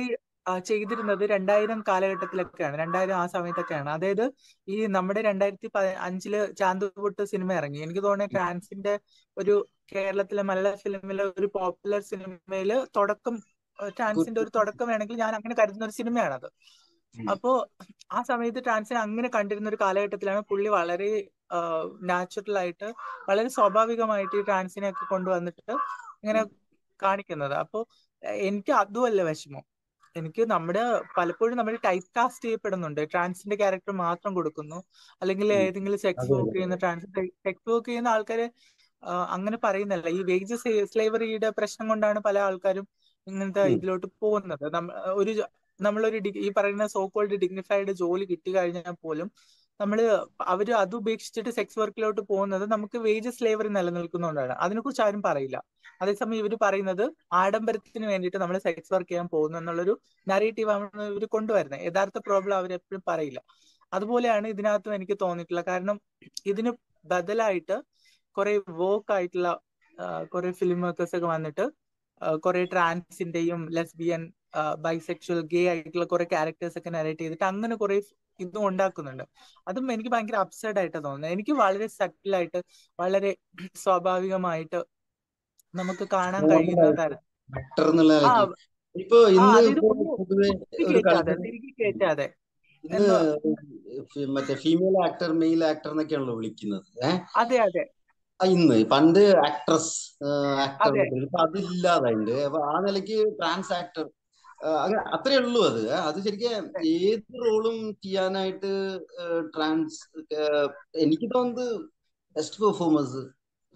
ആ, ചെയ്തിരുന്നത് രണ്ടായിരം കാലഘട്ടത്തിലൊക്കെയാണ് രണ്ടായിരം ആ സമയത്തൊക്കെയാണ് അതായത് ഈ നമ്മുടെ രണ്ടായിരത്തി പ- അഞ്ചില് ചാന്തുപൊട്ട് സിനിമ ഇറങ്ങി എനിക്ക് തോന്നുന്നത് ട്രാൻസിന്റെ ഒരു കേരളത്തിലെ മലയാള ഫിലിമിലെ ഒരു പോപ്പുലർ സിനിമയില് തുടക്കം ആ, ട്രാൻസിന്റെ ഒരു തുടക്കം വേണമെങ്കിൽ ഞാൻ അങ്ങനെ കരുതുന്ന ഒരു സിനിമയാണത് ഉം. അപ്പോ ആ സമയത്ത് ട്രാൻസിനെ അങ്ങനെ കണ്ടിരുന്ന ഒരു കാലഘട്ടത്തിലാണ് പുള്ളി വളരെ നാച്ചുറൽ ആയിട്ട് വളരെ സ്വാഭാവികമായിട്ട് ഈ ട്രാൻസിനെ ഒക്കെ കൊണ്ടുവന്നിട്ട് ഇങ്ങനെ കാണിക്കുന്നത് അപ്പോ എ- എനിക്ക് അതുമല്ല വിഷമം എനിക്ക് നമ്മുടെ പലപ്പോഴും നമ്മൾ ടൈപ്പ് കാസ്റ്റ് ചെയ്യപ്പെടുന്നുണ്ട് ട്രാൻസിന്റെ ക്യാരക്ടർ മാത്രം കൊടുക്കുന്നു അല്ലെങ്കിൽ ഉം. ഏതെങ്കിലും സെക്സ് അതെ വർക്ക് അതെ ചെയ്യുന്ന ട്രാൻസ് സെക്സ് വർക്ക് ചെയ്യുന്ന ആൾക്കാര് ആ, അങ്ങനെ പറയുന്നല്ല ഈ വേജ് സ്ലേവറിയുടെ പ്രശ്നം കൊണ്ടാണ് പല ആൾക്കാരും ഇങ്ങനത്തെ ഉം. ഇതിലോട്ട് പോകുന്നത് നമ്മ ഒരു ജ- നമ്മളൊരു ഡി- ഈ പറയുന്ന സോ കോൾഡ് ഡിഗ്നിഫൈഡ് ജോലി കിട്ടി കഴിഞ്ഞാൽ പോലും നമ്മള് അവര് അത് ഉപേക്ഷിച്ചിട്ട് സെക്സ് വർക്കിലോട്ട് പോകുന്നത് നമുക്ക് വേജ് സ്ലേവറി നിലനിൽക്കുന്നതുകൊണ്ടാണ് അതിനെക്കുറിച്ച് ആരും പറയില്ല അതേസമയം ഇവർ പറയുന്നത് ആഡംബരത്തിന് വേണ്ടിയിട്ട് നമ്മൾ സെക്സ് വർക്ക് ചെയ്യാൻ പോകുന്നു എന്നുള്ളൊരു നറേറ്റീവ് ആണ് ഇവർ കൊണ്ടുവരുന്നത് യഥാർത്ഥ പ്രോബ്ലം അവർ എപ്പോഴും പറയില്ല അതുപോലെയാണ് ഇതിനകത്തും എനിക്ക് തോന്നിയിട്ടുള്ളത് കാരണം ഇതിന് ബദലായിട്ട് കുറെ വോക്ക് ആയിട്ടുള്ള കുറെ ഫിലിം മേക്കേഴ്സ് ഒക്കെ വന്നിട്ട് കുറെ ട്രാൻസിന്റെയും ലെസ്ബിയൻ ബൈസെക്ഷൽ ഗേ ആയിട്ടുള്ള കുറെ ക്യാരക്ടേഴ്സ് ഒക്കെ നരേറ്റ് ചെയ്തിട്ട് അങ്ങനെ കുറെ ഇതും ഉണ്ടാക്കുന്നുണ്ട് അതും എനിക്ക് ഭയങ്കര അപ്സൈഡ് ആയിട്ടാണ് തോന്നുന്നത് എനിക്ക് വളരെ സട്ടിലായിട്ട് വളരെ സ്വാഭാവികമായിട്ട് നമുക്ക് കാണാൻ കഴിയുന്ന തരം ആക്ടർ എന്നുള്ള ആ നിലയ്ക്ക് ഇപ്പൊ ആ ഇന്ന് അതായത് ഇപ്പൊ ഒന്ന് പൊതുവെ തിരികെ ഒരു കയറ്റാതെ കൾച്ചർ തിരികെ കയറ്റാതെ ഇന്ന് എന്ന് ഫി- മറ്റേ ഫീമെയിൽ ആക്ടർ മെയിൽ ആക്ടർ എന്നൊക്കെയാണല്ലോ വിളിക്കുന്നത് ഏഹ് അതെ അതെ ആ, ഇന്ന് പണ്ട് ആക്ട്രസ് ആക്ടർ അതെ എന്നൊക്കെ ഇപ്പൊ അതില്ലാതായിട്ടുണ്ട് അപ്പൊ ആ നിലയ്ക്ക് ട്രാൻസ് ആക്ടർ അങ്ങനെ അത്രേ ഉള്ളൂ അത് ഏ. അത് ശരിക്കും അതെ ഏത് റോളും ചെയ്യാനായിട്ട് ട്രാൻസ് എനിക്ക് തോന്നുന്നത് ബെസ്റ്റ് പെർഫോമൻസ്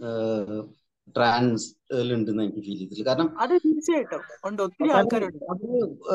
ട്രാൻസ് ഉണ്ടെന്ന് എനിക്ക് ഫീൽ ചെയ്തിട്ടില്ല കാരണം അത് തീർച്ചയായിട്ടും ഉണ്ട് ഒത്തിരി കാരണം ആൾക്കാരുണ്ട് അത്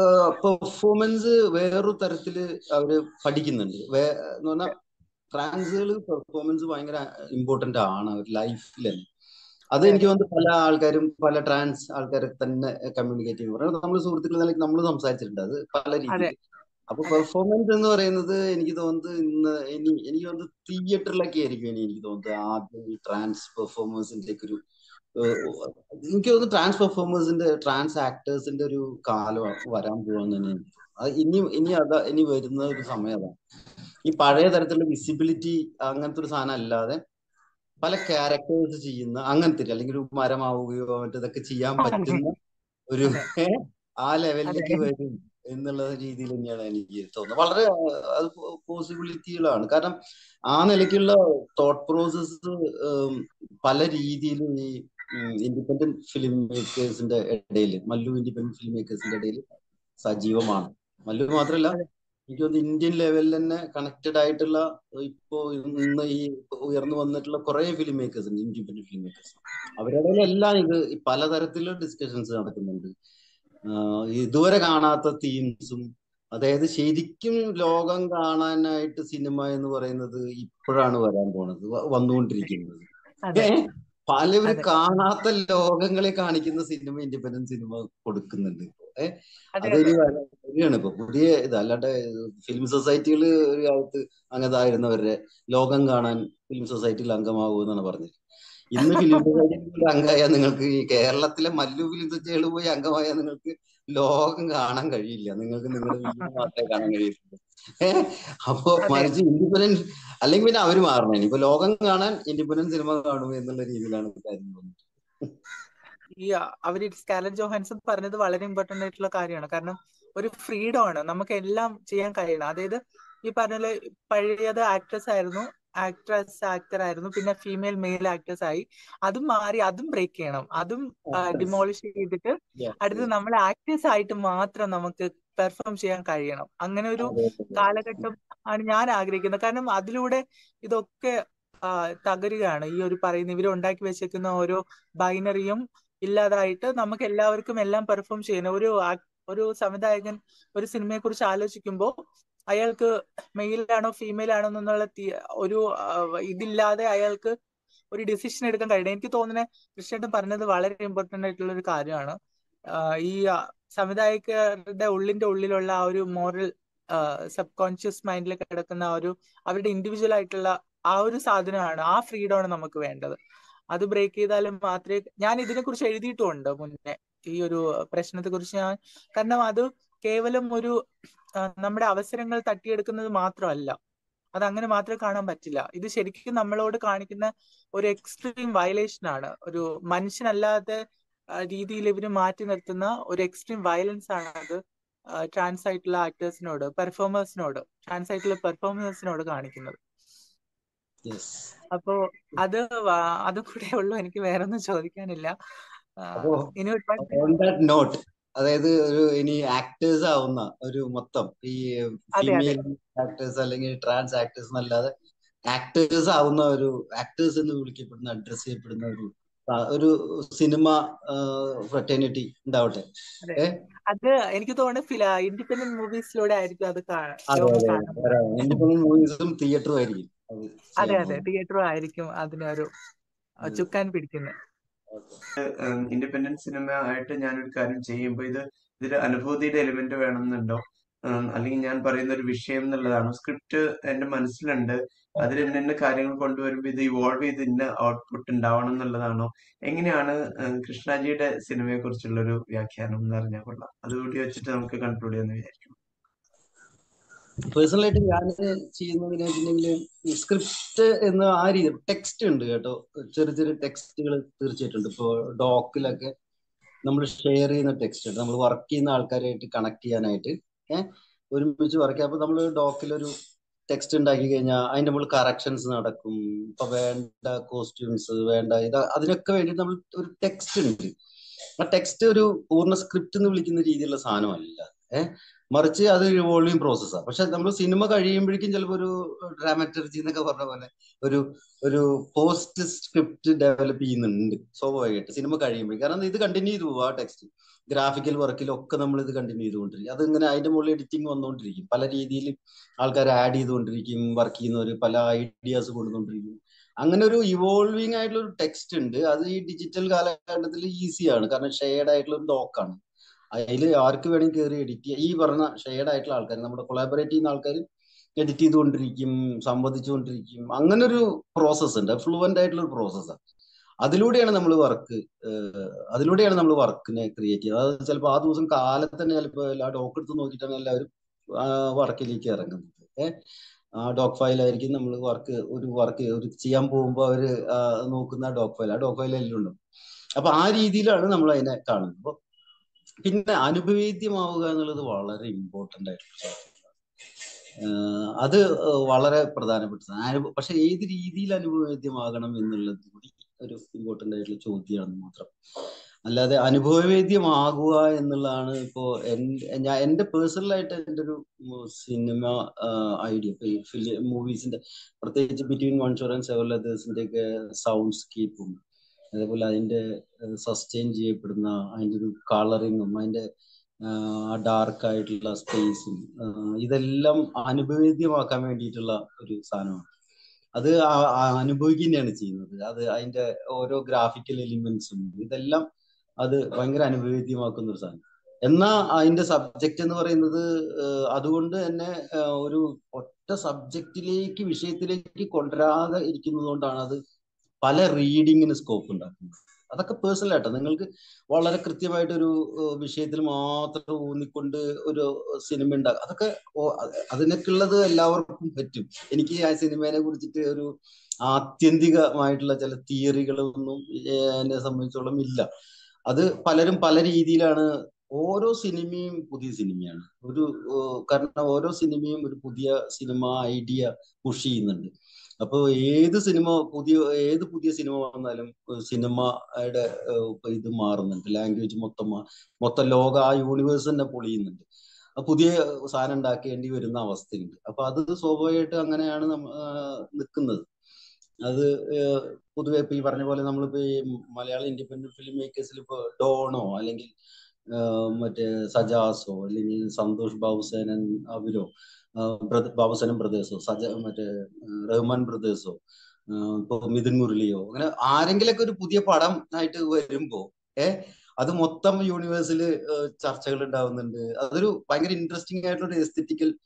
പെർഫോമൻസ് വേറൊരു തരത്തില് അവര് പഠിക്കുന്നുണ്ട് വേ എന്ന് പറഞ്ഞാൽ ട്രാൻസുകൾ പെർഫോമൻസ് ഭയങ്കര ഇമ്പോർട്ടന്റ് ആണ് അവർ ലൈഫിൽ തന്നെ അത് അതെ എനിക്ക് അതെ തോന്നുന്നു പല ആൾക്കാരും പല ട്രാൻസ് ആൾക്കാരെ തന്നെ കമ്മ്യൂണിക്കേറ്റ് ചെയ്യുമ്പോൾ പറയുന്നത് നമ്മൾ സുഹൃത്തുക്കൾ നിലയ്ക്ക് നമ്മൾ സംസാരിച്ചിട്ടുണ്ട് അത് പല അതെ രീതിയിൽ അപ്പൊ അതെ പെർഫോമൻസ് എന്ന് പറയുന്നത് എനിക്ക് തോന്നുന്നത് ഇന്ന് ഇനി എനിക്ക് തോന്നുന്നത് തിയേറ്ററിലൊക്കെ ആയിരിക്കും ഇനി എനിക്ക് തോന്നുന്നത് ആദ്യം ഈ ട്രാൻസ് പെർഫോമേഴ്സിന്റെ ഒക്കെ ഒരു ഏഹ്, എനിക്ക് തോന്നുന്നു ട്രാൻസ് പെർഫോമേഴ്സിന്റെ ട്രാൻസ് ആക്ടേഴ്സിന്റെ ഒരു കാലം വരാൻ പോവാന്ന് തന്നെ എനിക്ക് തോന്നുന്നു അത് ഇനി ഇനി അതാ ഇനി വരുന്ന ഒരു സമയം അതാണ് ഈ പഴയ തരത്തിലുള്ള വിസിബിലിറ്റി അങ്ങനത്തെ ഒരു സാധനം അല്ലാതെ പല ക്യാരക്ടേഴ്സ് ചെയ്യുന്ന അങ്ങനത്തെ ഒരു- അല്ലെങ്കിൽ ഒരു മരമാവുകയോ മറ്റേതൊക്കെ ചെയ്യാൻ അതെ പറ്റുന്ന ഒരു അതെ ആ അതെ ലെവലിലേക്ക് വരും എന്നുള്ള രീതിയിൽ തന്നെയാണ് എനിക്ക് തോന്നുന്നത് വളരെ ആ, അത് പോസിബിലിറ്റികളാണ് കാരണം ആ നിലയ്ക്കുള്ള തോട്ട് പ്രോസസ്സ് പല രീതിയിലും ഈ ഇൻഡിപെൻഡന്റ് ഫിലിം മേക്കേഴ്സിന്റെ ഇടയിൽ മല്ലു ഇൻഡിപെൻഡന്റ് ഫിലിം മേക്കേഴ്സിന്റെ ഇടയിൽ സജീവമാണ് മല്ലു മാത്രമല്ല അതെ എനിക്ക് തോന്നുന്നു ഇന്ത്യൻ ലെവലിൽ തന്നെ കണക്റ്റഡ് ആയിട്ടുള്ള ഇപ്പോ ഇന്ന് ഈ ഉയർന്നു വന്നിട്ടുള്ള കുറെ ഫിലിം മേക്കേഴ്സ് ഉണ്ട് ഇൻഡിപെൻഡന്റ് ഫിലിം മേക്കേഴ്സ് അവരുടെ എല്ലാം ഇത് ഈ പലതരത്തിലുള്ള ഡിസ്കഷൻസ് നടക്കുന്നുണ്ട് ആഹ് ഇതുവരെ കാണാത്ത തീംസും അതായത് ശരിക്കും ലോകം കാണാനായിട്ട് സിനിമ എന്ന് പറയുന്നത് ഇപ്പോഴാണ് വരാൻ പോണത് വ- വന്നുകൊണ്ടിരിക്കുന്നത് അതെ ഏ? പലവരും അതെ കാണാത്ത ലോകങ്ങളെ കാണിക്കുന്ന സിനിമ ഇൻഡിപെൻഡന്റ് സിനിമ കൊടുക്കുന്നുണ്ട് ഇപ്പൊ ഏഹ് അതെ അതൊരു അതെ വരികയാണ് ഇപ്പൊ പുതിയ ഇത് അല്ലാണ്ട് ഫിലിം സൊസൈറ്റികൾ ഒരു കാലത്ത് അങ്ങതായിരുന്നവരുടെ ലോകം കാണാൻ ഫിലിം സൊസൈറ്റിയിൽ അംഗമാകുമെന്നാണ് പറഞ്ഞത് ഇന്ന് ഫിലിം സൊസൈറ്റിയിൽ അംഗമായാൽ നിങ്ങൾക്ക് ഈ കേരളത്തിലെ മല്ലു ഫിലിം സൊസൈറ്റികൾ പോയി അംഗമായാൽ നിങ്ങൾക്ക് ലോകം കാണാൻ കഴിയില്ല നിങ്ങൾക്ക് നിങ്ങളുടെ വീട് മാത്രമേ കാണാൻ കഴിയുള്ളൂ ഏഹ് അപ്പൊ അതെ മറിച്ച് ഇൻഡിപെൻഡന്റ് അല്ലെങ്കിൽ പിന്നെ അവര് മാറണം ഇനിയിപ്പോ ലോകം കാണാൻ ഇൻഡിപെൻഡന്റ് സിനിമ കാണും എന്നുള്ള രീതിയിലാണ് കാര്യം തോന്നുന്നത് ഈ ആ, അവര് സ്കാലറ്റ് ജോഹാൻസൺ പറഞ്ഞത് വളരെ ഇമ്പോർട്ടന്റ് ആയിട്ടുള്ള കാര്യമാണ് കാരണം ഒരു ഫ്രീഡം ആണ് നമുക്ക് എല്ലാം ചെയ്യാൻ കഴിയണം അതായത് ഈ പറഞ്ഞ പോലെ പഴയത് ആക്ട്രസ് ആയിരുന്നു ആക്ട്രസ് ആക്ടർ ആയിരുന്നു പിന്നെ ഫീമെയിൽ മെയിൽ ആക്ടേഴ്സ് ആയി അതും മാറി അതും ബ്രേക്ക് ചെയ്യണം അതും ഡിമോളിഷ് ചെയ്തിട്ട് Yes, അടുത്ത് yes. നമ്മൾ ആക്ടേഴ്സ് ആയിട്ട് മാത്രം നമുക്ക് പെർഫോം ചെയ്യാൻ കഴിയണം അങ്ങനെ ഒരു അതെ, അതെ, അതെ. കാലഘട്ടം ആണ് ഞാൻ ആഗ്രഹിക്കുന്നത് കാരണം അതിലൂടെ ഇതൊക്കെ ആ, തകരുകയാണ് ഈ ഒരു പറയുന്ന ഇവർ ഉണ്ടാക്കി വെച്ചേക്കുന്ന ഓരോ ബൈനറിയും ഇല്ലാതായിട്ട് നമുക്ക് എല്ലാവർക്കും എല്ലാം പെർഫോം ചെയ്യണം ഒരു ആക്- ഒരു സംവിധായകൻ ഒരു സിനിമയെ കുറിച്ച് ആലോചിക്കുമ്പോൾ അയാൾക്ക് മെയിലാണോ ഫീമെയിൽ ആണോ എന്നുള്ള തി- ഒരു ആ, ഇതില്ലാതെ അയാൾക്ക് ഒരു ഡിസിഷൻ എടുക്കാൻ കഴിയണം എനിക്ക് തോന്നുന്നത് കൃഷ്ണേട്ടൻ പറഞ്ഞത് വളരെ ഇമ്പോർട്ടന്റ് ആയിട്ടുള്ള ഒരു കാര്യമാണ് ആ, ഈ ആ, സംവിധായകരുടെ ഉള്ളിന്റെ ഉള്ളിലുള്ള ആ ഒരു മോറൽ സബ് കോൺഷ്യസ് മൈൻഡിൽ കിടക്കുന്ന ആ ഒരു അവരുടെ ഇൻഡിവിജ്വൽ ആയിട്ടുള്ള ആ ഒരു സാധനമാണ് ആ ഫ്രീഡമാണ് നമുക്ക് വേണ്ടത് അത് ബ്രേക്ക് ചെയ്താലും മാത്രമേ ഞാൻ ഇതിനെ കുറിച്ച് എഴുതിയിട്ടുമുണ്ട് മുന്നേ ഈ ഒരു പ്രശ്നത്തെ കുറിച്ച് ഞാൻ കാരണം അത് കേവലം ഒരു ആ, നമ്മുടെ അവസരങ്ങൾ തട്ടിയെടുക്കുന്നത് മാത്രമല്ല അത് അങ്ങനെ മാത്രമേ കാണാൻ പറ്റില്ല ഇത് ശരിക്കും നമ്മളോട് കാണിക്കുന്ന ഒരു എക്സ്ട്രീം വയലേഷൻ ആണ് ഒരു മനുഷ്യനല്ലാത്ത ആ, രീതിയിൽ ഇവര് മാറ്റി നിർത്തുന്ന ഒരു എക്സ്ട്രീം വയലൻസ് ആണ് അത് ട്രാൻസ് ആയിട്ടുള്ള ആക്ടേഴ്സിനോട് പെർഫോമേഴ്സിനോട് ട്രാൻസ് ആയിട്ടുള്ള പെർഫോമേഴ്സിനോട് കാണിക്കുന്നത് യെസ് അപ്പോ അത് വ- അതും കൂടെ ഉള്ളൂ എനിക്ക് വേറെ ഒന്നും ചോദിക്കാനില്ല ആ, അപ്പോ ഇനി ഒരുപാട് ഓൺ ദാറ്റ് നോട്ട് അതായത് ഒരു ഇനി ആക്ടേഴ്സ് ആവുന്ന ഒരു മൊത്തം ഈ അതെ അതെ ഫീമെയിൽ ആക്ടേഴ്സ് അല്ലെങ്കിൽ ട്രാൻസ് ആക്ടേഴ്സ് എന്നല്ലാതെ ആക്ടേഴ്സ് ആവുന്ന ഒരു ആക്ടേഴ്സ് എന്ന് വിളിക്കപ്പെടുന്ന അഡ്രസ് ചെയ്യപ്പെടുന്ന ഒരു ആ, ഒരു സിനിമ ഫ്രറ്റേണിറ്റി ഉണ്ടാവട്ടെ അതെ ഏ അത് എനിക്ക് തോന്നുന്നു ഫില ഇൻഡിപെൻഡന്റ് മൂവീസിലൂടെ ആയിരിക്കും അത് കാ- അതെ ലോകം അതെ കാണാൻ അതെ ഇൻഡിപെൻഡന്റ് മൂവീസും തിയേറ്ററും ആയിരിക്കും അത് അതെ ചെയ്യാൻ അതെ പോകുന്നത് തിയേറ്ററും ആയിരിക്കും അതിനൊരു ആ, ഉം. ചുക്കാൻ പിടിക്കുന്നത് ഓക്കെ ഇൻഡിപെൻഡന്റ് സിനിമ ആയിട്ട് ഞാനൊരു കാര്യം ചെയ്യുമ്പോൾ ഇത് ഇതിൽ അനുഭൂതിയുടെ എലിമെന്റ് വേണമെന്നുണ്ടോ ഉം, അല്ലെങ്കിൽ ഞാൻ പറയുന്ന ഒരു വിഷയം എന്നുള്ളതാണോ സ്ക്രിപ്റ്റ് എന്റെ മനസ്സിലുണ്ട് അതിൽ ഇന്ന ഇന്ന കാര്യങ്ങൾ കൊണ്ടുവരുമ്പോൾ ഇത് ഇവോൾവ് ചെയ്ത് ഇന്ന ഔട്ട്പുട്ട് ഉണ്ടാവണം എന്നുള്ളതാണോ എങ്ങനെയാണ് ഉം, കൃഷ്ണാജിയുടെ സിനിമയെ കുറിച്ചുള്ള ഒരു വ്യാഖ്യാനം എന്ന് അറിഞ്ഞാൽ കൊള്ളാം അതുകൂടി വെച്ചിട്ട് നമുക്ക് കൺക്ലൂഡ് ചെയ്യാന്ന് വിചാരിക്കും പേഴ്സണലായിട്ട് ഞാൻ ചെയ്യുന്നതിന് വെച്ചിട്ടുണ്ടെങ്കിൽ സ്ക്രിപ്റ്റ് എന്ന ആ രീതി ടെക്സ്റ്റ് ഉണ്ട് കേട്ടോ ചെറിയ ചെറിയ ടെക്സ്റ്റുകൾ തീർച്ചയായിട്ടും ഉണ്ട് ഇപ്പോൾ ഡോക്കിലൊക്കെ നമ്മൾ ഷെയർ ചെയ്യുന്ന ടെക്സ്റ്റ് ഉണ്ട് നമ്മൾ വർക്ക് ചെയ്യുന്ന ആൾക്കാരായിട്ട് കണക്ട് ചെയ്യാനായിട്ട് ഏഹ് ഒരുമിച്ച് വർക്ക് ചെയ്യാം അപ്പൊ നമ്മൾ ഡോക്കിലൊരു ടെക്സ്റ്റ് ഉണ്ടാക്കി കഴിഞ്ഞാൽ അതിന്റെ നമ്മൾ കറക്ഷൻസ് നടക്കും ഇപ്പൊ വേണ്ട കോസ്റ്റ്യൂംസ് വേണ്ട ഇത് അതിനൊക്കെ വേണ്ടി നമ്മൾ ഒരു ടെക്സ്റ്റ് ഉണ്ട് ആ ടെക്സ്റ്റ് ഒരു പൂർണ്ണ സ്ക്രിപ്റ്റ് എന്ന് വിളിക്കുന്ന രീതിയിലുള്ള സാധനമല്ല ഏഹ് മറിച്ച് അത് റിവോൾവിങ് പ്രോസസ്സാണ് പക്ഷെ നമ്മൾ സിനിമ കഴിയുമ്പോഴേക്കും ചിലപ്പോൾ ഒരു ഡ്രാമറ്റർജി എന്നൊക്കെ പറഞ്ഞ പോലെ ഒരു ഒരു പോസ്റ്റ് സ്ക്രിപ്റ്റ് ഡെവലപ്പ് ചെയ്യുന്നുണ്ട് സ്വാഭാവികമായിട്ട് സിനിമ കഴിയുമ്പോഴേക്കും കാരണം ഇത് കണ്ടിന്യൂ ചെയ്തു പോകും ആ ടെക്സ്റ്റ് ഗ്രാഫിക്കൽ വർക്കിലൊക്കെ നമ്മൾ ഇത് കണ്ടിന്യൂ ചെയ്തുകൊണ്ടിരിക്കും അതിങ്ങനെ അതിന്റെ മുകളിൽ എഡിറ്റിംഗ് വന്നുകൊണ്ടിരിക്കും പല രീതിയിൽ ആൾക്കാർ ആഡ് ചെയ്തുകൊണ്ടിരിക്കും വർക്ക് ചെയ്യുന്നവർ പല ഐഡിയാസ് കൊണ്ടുവന്നുകൊണ്ടിരിക്കും അങ്ങനെ ഒരു ഇവോൾവിംഗ് ആയിട്ടുള്ള ഒരു ടെക്സ്റ്റ് ഉണ്ട് അത് ഈ ഡിജിറ്റൽ കാലഘട്ടത്തിൽ ഈസിയാണ് കാരണം ഷെയർഡ് ആയിട്ടുള്ള ഒരു ഡോക്കാണ് അതിൽ ആർക്ക് വേണമെങ്കിൽ കയറി എഡിറ്റ് ചെയ്യാം ഈ പറഞ്ഞ ഷെയർഡ് ആയിട്ടുള്ള ആൾക്കാർ നമ്മുടെ കൊളാബറേറ്റ് ചെയ്യുന്ന ആൾക്കാർ എഡിറ്റ് ചെയ്തുകൊണ്ടിരിക്കും സംവദിച്ചുകൊണ്ടിരിക്കും അങ്ങനെ ഒരു പ്രോസസ്സ് ഉണ്ട് ഫ്ലുവൻ്റ് ആയിട്ടുള്ള ഒരു പ്രോസസ്സാണ് അതിലൂടെയാണ് നമ്മൾ വർക്ക് അതിലൂടെയാണ് നമ്മൾ വർക്കിനെ ക്രിയേറ്റ് ചെയ്യുന്നത് അത് ചിലപ്പോൾ ആ ദിവസം കാലത്ത് തന്നെ ചിലപ്പോൾ എല്ലാ ഡോക്ക് എടുത്ത് നോക്കിയിട്ടാണ് എല്ലാവരും വർക്കിലേക്ക് ഇറങ്ങുന്നത് ഏഹ് ആ ഡോക്ക് ഫയലായിരിക്കും നമ്മൾ വർക്ക് ഒരു വർക്ക് ഒരു ചെയ്യാൻ പോകുമ്പോൾ അവർ നോക്കുന്ന ഡോക്ക് ഫയൽ ആ ഡോക്ക് ഫയൽ എല്ലാം ഉണ്ട് അപ്പൊ ആ രീതിയിലാണ് നമ്മൾ അതിനെ കാണുന്നത് അപ്പൊ പിന്നെ അനുഭവേദ്യമാവുക എന്നുള്ളത് വളരെ ഇമ്പോർട്ടന്റ് ആയിട്ടുള്ള ആഹ് അത് വളരെ പ്രധാനപ്പെട്ടതാണ് അനുഭവ പക്ഷെ ഏത് രീതിയിൽ അനുഭവവേദ്യമാകണം എന്നുള്ളത് കൂടി ഒരു ഇമ്പോർട്ടന്റ് ആയിട്ടുള്ള ചോദ്യമാണ് മാത്രം അല്ലാതെ അനുഭവവേദ്യമാകുക എന്നുള്ളതാണ് ഇപ്പോ ഞാൻ എന്റെ പേഴ്സണലായിട്ട് എൻ്റെ ഒരു സിനിമ ഐഡിയ ഇപ്പൊ ഈ ഫിലിം മൂവീസിന്റെ പ്രത്യേകിച്ച് between one shore and several അതേഴ്സിന്റെ ഒക്കെ സൗണ്ട് സ്കേപ്പും അതേപോലെ അതിന്റെ സസ്റ്റെയിൻ ചെയ്യപ്പെടുന്ന അതിന്റെ ഒരു കളറിങ്ങും അതിന്റെ ആ ഡാർക്ക് ആയിട്ടുള്ള സ്പേസും ഇതെല്ലാം അനുഭവേദ്യമാക്കാൻ വേണ്ടിയിട്ടുള്ള ഒരു സാധനമാണ് അത് അനുഭവിക്കുകയാണ് ചെയ്യുന്നത് അത് അതിന്റെ ഓരോ ഗ്രാഫിക്കൽ എലിമെന്റ്സും ഇതെല്ലാം അത് ഭയങ്കര അനുഭവേദ്യമാക്കുന്ന ഒരു സാധനം എന്നാ അതിന്റെ സബ്ജക്റ്റ് എന്ന് പറയുന്നത് അതുകൊണ്ട് തന്നെ ഒരു ഒറ്റ സബ്ജക്റ്റിലേക്ക് വിഷയത്തിലേക്ക് കൊണ്ടുവരാതെ ഇരിക്കുന്നത് കൊണ്ടാണ് അത് പല റീഡിങ്ങിന് സ്കോപ്പ് ഉണ്ടാക്കുന്നത് അതൊക്കെ പേഴ്സണൽ ആയിട്ടോ നിങ്ങൾക്ക് വളരെ കൃത്യമായിട്ട് ഒരു വിഷയത്തിൽ മാത്രം ഊന്നിക്കൊണ്ട് ഒരു സിനിമ ഉണ്ടാക്കുക അതൊക്കെ അതിനൊക്കെയുള്ളത് എല്ലാവർക്കും പറ്റും എനിക്ക് ആ സിനിമയെ കുറിച്ചിട്ട് ഒരു ആത്യന്തികമായിട്ടുള്ള ചില തിയറികളൊന്നും എന്നെ സംബന്ധിച്ചോളം ഇല്ല അത് പലരും പല രീതിയിലാണ് ഓരോ സിനിമയും പുതിയ സിനിമയാണ് ഒരു കാരണം ഓരോ സിനിമയും ഒരു പുതിയ സിനിമ ഐഡിയ പുഷ് ചെയ്യുന്നുണ്ട് അപ്പോൾ ഏത് സിനിമ പുതിയ ഏത് പുതിയ സിനിമ വന്നാലും സിനിമയുടെ ഇത് മാറുന്നുണ്ട് ലാംഗ്വേജ് മൊത്തം മൊത്തം ലോക ആ യൂണിവേഴ്സ് തന്നെ പൊളിയുന്നുണ്ട് പുതിയ സാധനം ഉണ്ടാക്കേണ്ടി വരുന്ന അവസ്ഥയുണ്ട് അപ്പൊ അത് സ്വാഭാവികമായിട്ട് അങ്ങനെയാണ് നിൽക്കുന്നത് അത് പൊതുവെ ഇപ്പൊ ഈ പറഞ്ഞ പോലെ നമ്മളിപ്പോ ഈ മലയാളം ഇൻഡിപെൻഡന്റ് ഫിലിം മേക്കേഴ്സിൽ ഇപ്പൊ ഡോണോ അല്ലെങ്കിൽ മറ്റേ സജാസോ അല്ലെങ്കിൽ സന്തോഷ് ബാബുസേനൻ അവരോ ബാബുസേനൻ ബ്രദേഴ്സോ സജ മറ്റേ റഹ്മാൻ ബ്രദേഴ്സോ ഇപ്പൊ മിഥുൻ മുരളിയോ അങ്ങനെ ആരെങ്കിലൊക്കെ ഒരു പുതിയ പടം ആയിട്ട് വരുമ്പോ ഏഹ് അത് മൊത്തം യൂണിവേഴ്സിൽ ചർച്ചകൾ ഉണ്ടാവുന്നുണ്ട് അതൊരു ഭയങ്കര ഇൻട്രസ്റ്റിംഗ് ആയിട്ടുള്ള ഒരു എസ്തെറ്റിക്കൽ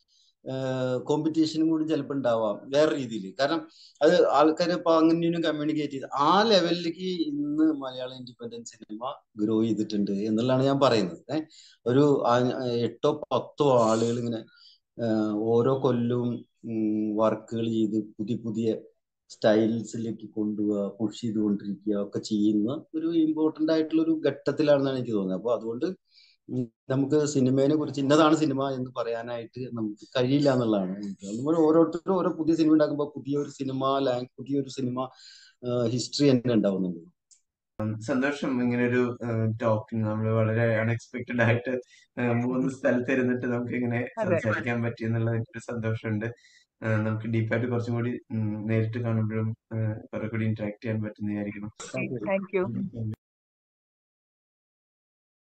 കോമ്പറ്റീഷനും കൂടി ചിലപ്പോൾ ഉണ്ടാവാം വേറെ രീതിയിൽ കാരണം അത് ആൾക്കാർ ഇപ്പൊ അങ്ങനെയും കമ്മ്യൂണിക്കേറ്റ് ചെയ്ത് ആ ലെവലിലേക്ക് ഇന്ന് മലയാള ഇൻഡിപെൻഡന്റ് സിനിമ ഗ്രോ ചെയ്തിട്ടുണ്ട് എന്നുള്ളതാണ് ഞാൻ പറയുന്നത് ഏഹ് ഒരു ആ- എട്ടോ പത്തോ ആളുകൾ ഇങ്ങനെ ആഹ് ഓരോ കൊല്ലവും വർക്കുകൾ ചെയ്ത് പുതിയ പുതിയ സ്റ്റൈൽസിലേക്ക് കൊണ്ടുപോവുക പുഷ് ചെയ്തുകൊണ്ടിരിക്കുക ഒക്കെ ചെയ്യുന്ന ഒരു ഇമ്പോർട്ടന്റ് ആയിട്ടുള്ള ഒരു ഘട്ടത്തിലാണെന്നാണ് എനിക്ക് തോന്നുന്നത് അപ്പൊ അതുകൊണ്ട് ഉം നമുക്ക് സിനിമയെ കുറിച്ച് ഇന്നതാണ് സിനിമ എന്ന് പറയാനായിട്ട് നമുക്ക് കഴിയില്ല എന്നുള്ളതാണ് എനിക്ക് നമ്മൾ ഓരോരുത്തരും ഓരോ പുതിയ സിനിമ ഉണ്ടാക്കുമ്പോൾ പുതിയൊരു സിനിമ ലാംഗ് പുതിയൊരു സിനിമ ഹിസ്റ്ററി തന്നെ ഉണ്ടാവുന്നുണ്ട് സന്തോഷം ഇങ്ങനെ ഒരു ടോക്കിംഗ് നമ്മൾ വളരെ അൺഎക്സ്പെക്ടഡ് ആയിട്ട് ആ, മൂന്ന് സ്ഥലത്ത് ഇരുന്നിട്ട് നമുക്ക് ഇങ്ങനെ അതെ സംസാരിക്കാൻ പറ്റി എന്നുള്ളത് എനിക്കൊരു സന്തോഷമുണ്ട് ആ, നമുക്ക് ഡീപ്പായിട്ട് കുറച്ചും കൂടി ഉം, നേരിട്ട് കാണുമ്പോഴും ആ, കുറെ കൂടി ഇന്ററാക്ട് ചെയ്യാൻ പറ്റുന്ന വിചാരിക്കണം താങ്ക് യു ഉം.